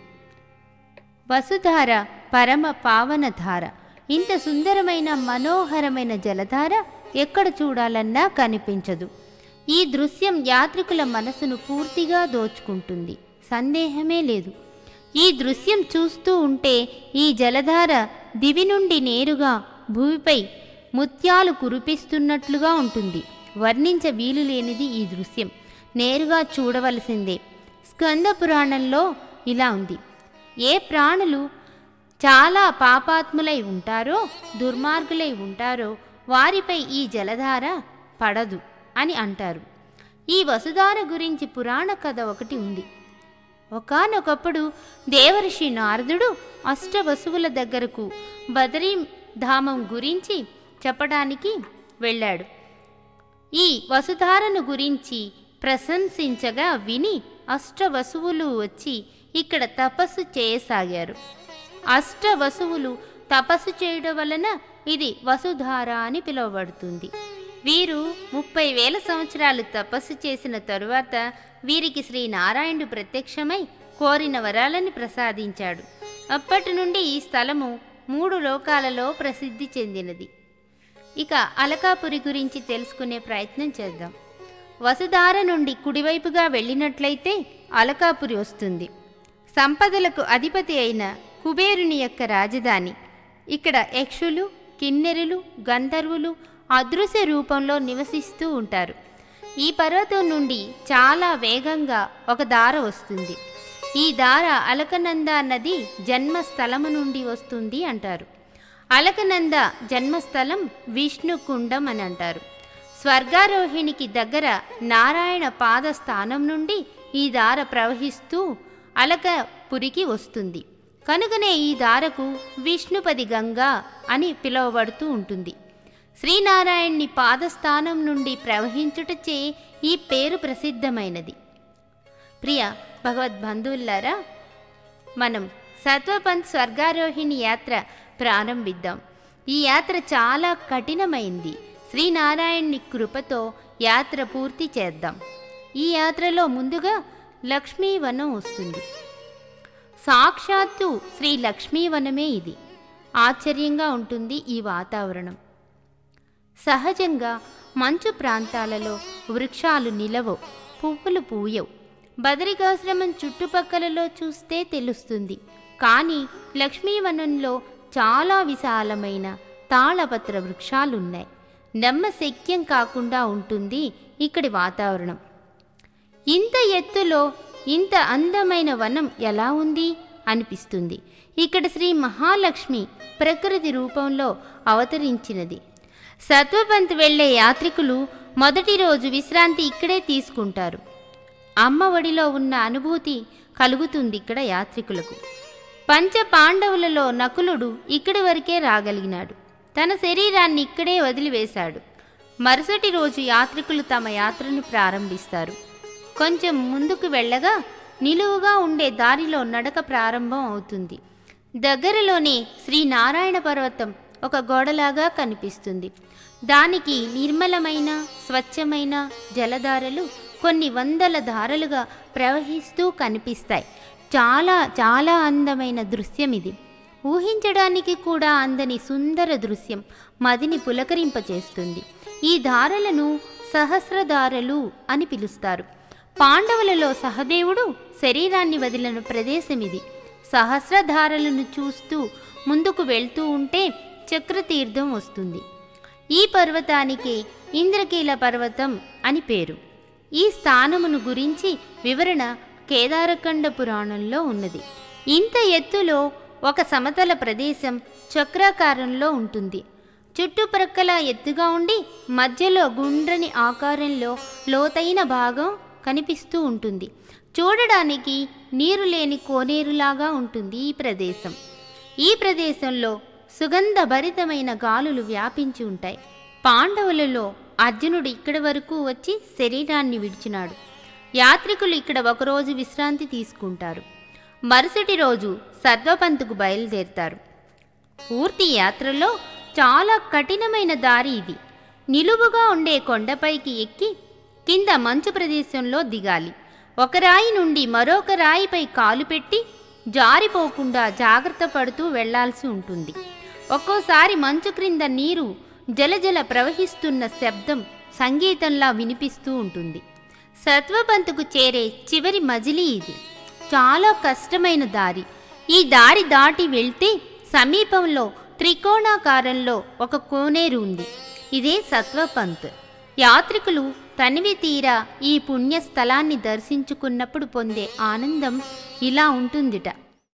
వసుధార పరమ పావనధార ఇంత సుందరమైన మనోహరమైన జలధార ఎక్కడ చూడాలన్నా కనిపించదు ఈ దృశ్యం యాత్రికుల మనసును పూర్తిగా దోచుకుంటుంది సందేహమే లేదు ఈ దృశ్యం చూస్తూ ఉంటే ఈ జలధార దివి నుండి నేరుగా భూమిపై ముత్యాలు కురిపిస్తున్నట్లుగా ఉంటుంది వర్ణించ వీలు లేనిది ఈ దృశ్యం నేరుగా చూడవలసిందే స్కంద పురాణంలో ఇలా ఉంది ఏ ప్రాణులు చాలా పాపాత్ములై ఉంటారో దుర్మార్గులై ఉంటారో వారిపై ఈ జలధార పడదు అని అంటారు ఈ వసుధార గురించి పురాణ కథ ఒకటి ఉంది ఒకానొకప్పుడు దేవర్షి నారదుడు అష్టవసువుల దగ్గరకు బదరీ ధామం గురించి చెప్పడానికి వెళ్ళాడు ఈ వసుధారను గురించి ప్రశంసించగా విని అష్టవసువులు వచ్చి ఇక్కడ తపస్సు చేయసాగారు అష్టవసువులు తపస్సు చేయడం వలన ఇది వసుధార అని పిలువబడుతుంది వీరు ముప్పై వేల సంవత్సరాలు తపస్సు చేసిన తరువాత వీరికి శ్రీ నారాయణుడు ప్రత్యక్షమై కోరిన వరాలని ప్రసాదించాడు అప్పటి నుండి ఈ స్థలము మూడు లోకాలలో ప్రసిద్ధి చెందినది ఇక అలకాపురి గురించి తెలుసుకునే ప్రయత్నం చేద్దాం వసుధార నుండి కుడివైపుగా వెళ్ళినట్లయితే అలకాపురి వస్తుంది సంపదలకు అధిపతి అయిన కుబేరుని యొక్క రాజధాని ఇక్కడ యక్షులు కిన్నెరులు గంధర్వులు అదృశ్య రూపంలో నివసిస్తూ ఉంటారు ఈ పర్వతం నుండి చాలా వేగంగా ఒక దార వస్తుంది ఈ దార అలకనంద నది జన్మస్థలము నుండి వస్తుంది అంటారు అలకనంద జన్మస్థలం విష్ణు కుండం అని అంటారు స్వర్గారోహిణికి దగ్గర నారాయణ పాద స్థానం నుండి ఈ దార ప్రవహిస్తూ అలకపురికి వస్తుంది కనుకనే ఈ దారకు విష్ణుపది గంగా అని పిలువబడుతూ ఉంటుంది శ్రీనారాయణ్ణి పాదస్థానం నుండి ప్రవహించుటచే ఈ పేరు ప్రసిద్ధమైనది ప్రియ భగవద్బంధువులారా మనం సత్వపంత్ స్వర్గారోహిణి యాత్ర ప్రారంభిద్దాం ఈ యాత్ర చాలా కఠినమైంది శ్రీనారాయణ్ణి కృపతో యాత్ర పూర్తి చేద్దాం ఈ యాత్రలో ముందుగా లక్ష్మీవనం వస్తుంది సాక్షాత్తు శ్రీ లక్ష్మీవనమే ఇది ఆశ్చర్యంగా ఉంటుంది ఈ వాతావరణం సహజంగా మంచు ప్రాంతాలలో వృక్షాలు నిలవవు పువ్వులు పూయవు బదరికాశ్రమం చుట్టుపక్కలలో చూస్తే తెలుస్తుంది కానీ లక్ష్మీవనంలో చాలా విశాలమైన తాళపత్ర వృక్షాలున్నాయి నమ్మశక్యం కాకుండా ఉంటుంది ఇక్కడి వాతావరణం ఇంత ఎత్తులో ఇంత అందమైన వనం ఎలా ఉంది అనిపిస్తుంది ఇక్కడ శ్రీ మహాలక్ష్మి ప్రకృతి రూపంలో అవతరించినది సత్వపంత్ వెళ్ళే యాత్రికులు మొదటి రోజు విశ్రాంతి ఇక్కడే తీసుకుంటారు అమ్మ ఒడిలో ఉన్న అనుభూతి కలుగుతుంది ఇక్కడ యాత్రికులకు పంచ పాండవులలో నకులుడు ఇక్కడి వరకే రాగలిగినాడు తన శరీరాన్ని ఇక్కడే వదిలివేశాడు మరుసటి రోజు యాత్రికులు తమ యాత్రను ప్రారంభిస్తారు కొంచెం ముందుకు వెళ్ళగా నిలువుగా ఉండే దారిలో నడక ప్రారంభం అవుతుంది దగ్గరలోనే శ్రీ నారాయణ పర్వతం ఒక గోడలాగా కనిపిస్తుంది దానికి నిర్మలమైన స్వచ్ఛమైన జలధారలు కొన్ని వందల ధారలుగా ప్రవహిస్తూ కనిపిస్తాయి చాలా చాలా అందమైన దృశ్యం ఇది ఊహించడానికి కూడా అందని సుందర దృశ్యం మదిని పులకరింపచేస్తుంది ఈ ధారలను సహస్రధారలు అని పిలుస్తారు పాండవులలో సహదేవుడు శరీరాన్ని వదిలిన ప్రదేశం ఇది సహస్రధారలను చూస్తూ ముందుకు వెళ్తూ ఉంటే చక్రతీర్థం వస్తుంది ఈ పర్వతానికి ఇంద్రకీల పర్వతం అని పేరు ఈ స్థానమును గురించి వివరణ కేదారఖండ పురాణంలో ఉన్నది ఇంత ఎత్తులో ఒక సమతల ప్రదేశం చక్రాకారంలో ఉంటుంది చుట్టుప్రక్కల ఎత్తుగా ఉండి మధ్యలో గుండ్రని ఆకారంలో లోతైన భాగం కనిపిస్తూ ఉంటుంది చూడడానికి నీరు లేని కోనేరులాగా ఉంటుంది ఈ ప్రదేశం ఈ ప్రదేశంలో సుగంధభరితమైన గాలులు వ్యాపించి ఉంటాయి పాండవులలో అర్జునుడు ఇక్కడి వరకు వచ్చి శరీరాన్ని విడిచినాడు యాత్రికులు ఇక్కడ ఒకరోజు విశ్రాంతి తీసుకుంటారు మరుసటి రోజు సర్వపంతుకు బయలుదేరుతారు పూర్తి యాత్రలో చాలా కఠినమైన దారి ఇది నిలువుగా ఉండే కొండపైకి ఎక్కి కింద మంచు ప్రదేశంలో దిగాలి ఒక రాయి నుండి మరొక రాయిపై కాలు పెట్టి జారిపోకుండా జాగ్రత్త పడుతూ వెళ్లాల్సి ఉంటుంది ఒక్కోసారి మంచు క్రింద నీరు జలజల ప్రవహిస్తున్న శబ్దం సంగీతంలా వినిపిస్తూ ఉంటుంది సత్వపంతుకు చేరే చివరి మజిలీ ఇది చాలా కష్టమైన దారి ఈ దారి దాటి వెళ్తే సమీపంలో త్రికోణాకారంలో ఒక కోనేరు ఉంది ఇదే సత్వపంత్ యాత్రికులు తనివి తీరా ఈ పుణ్యస్థలాన్ని దర్శించుకున్నప్పుడు పొందే ఆనందం ఇలా ఉంటుందిట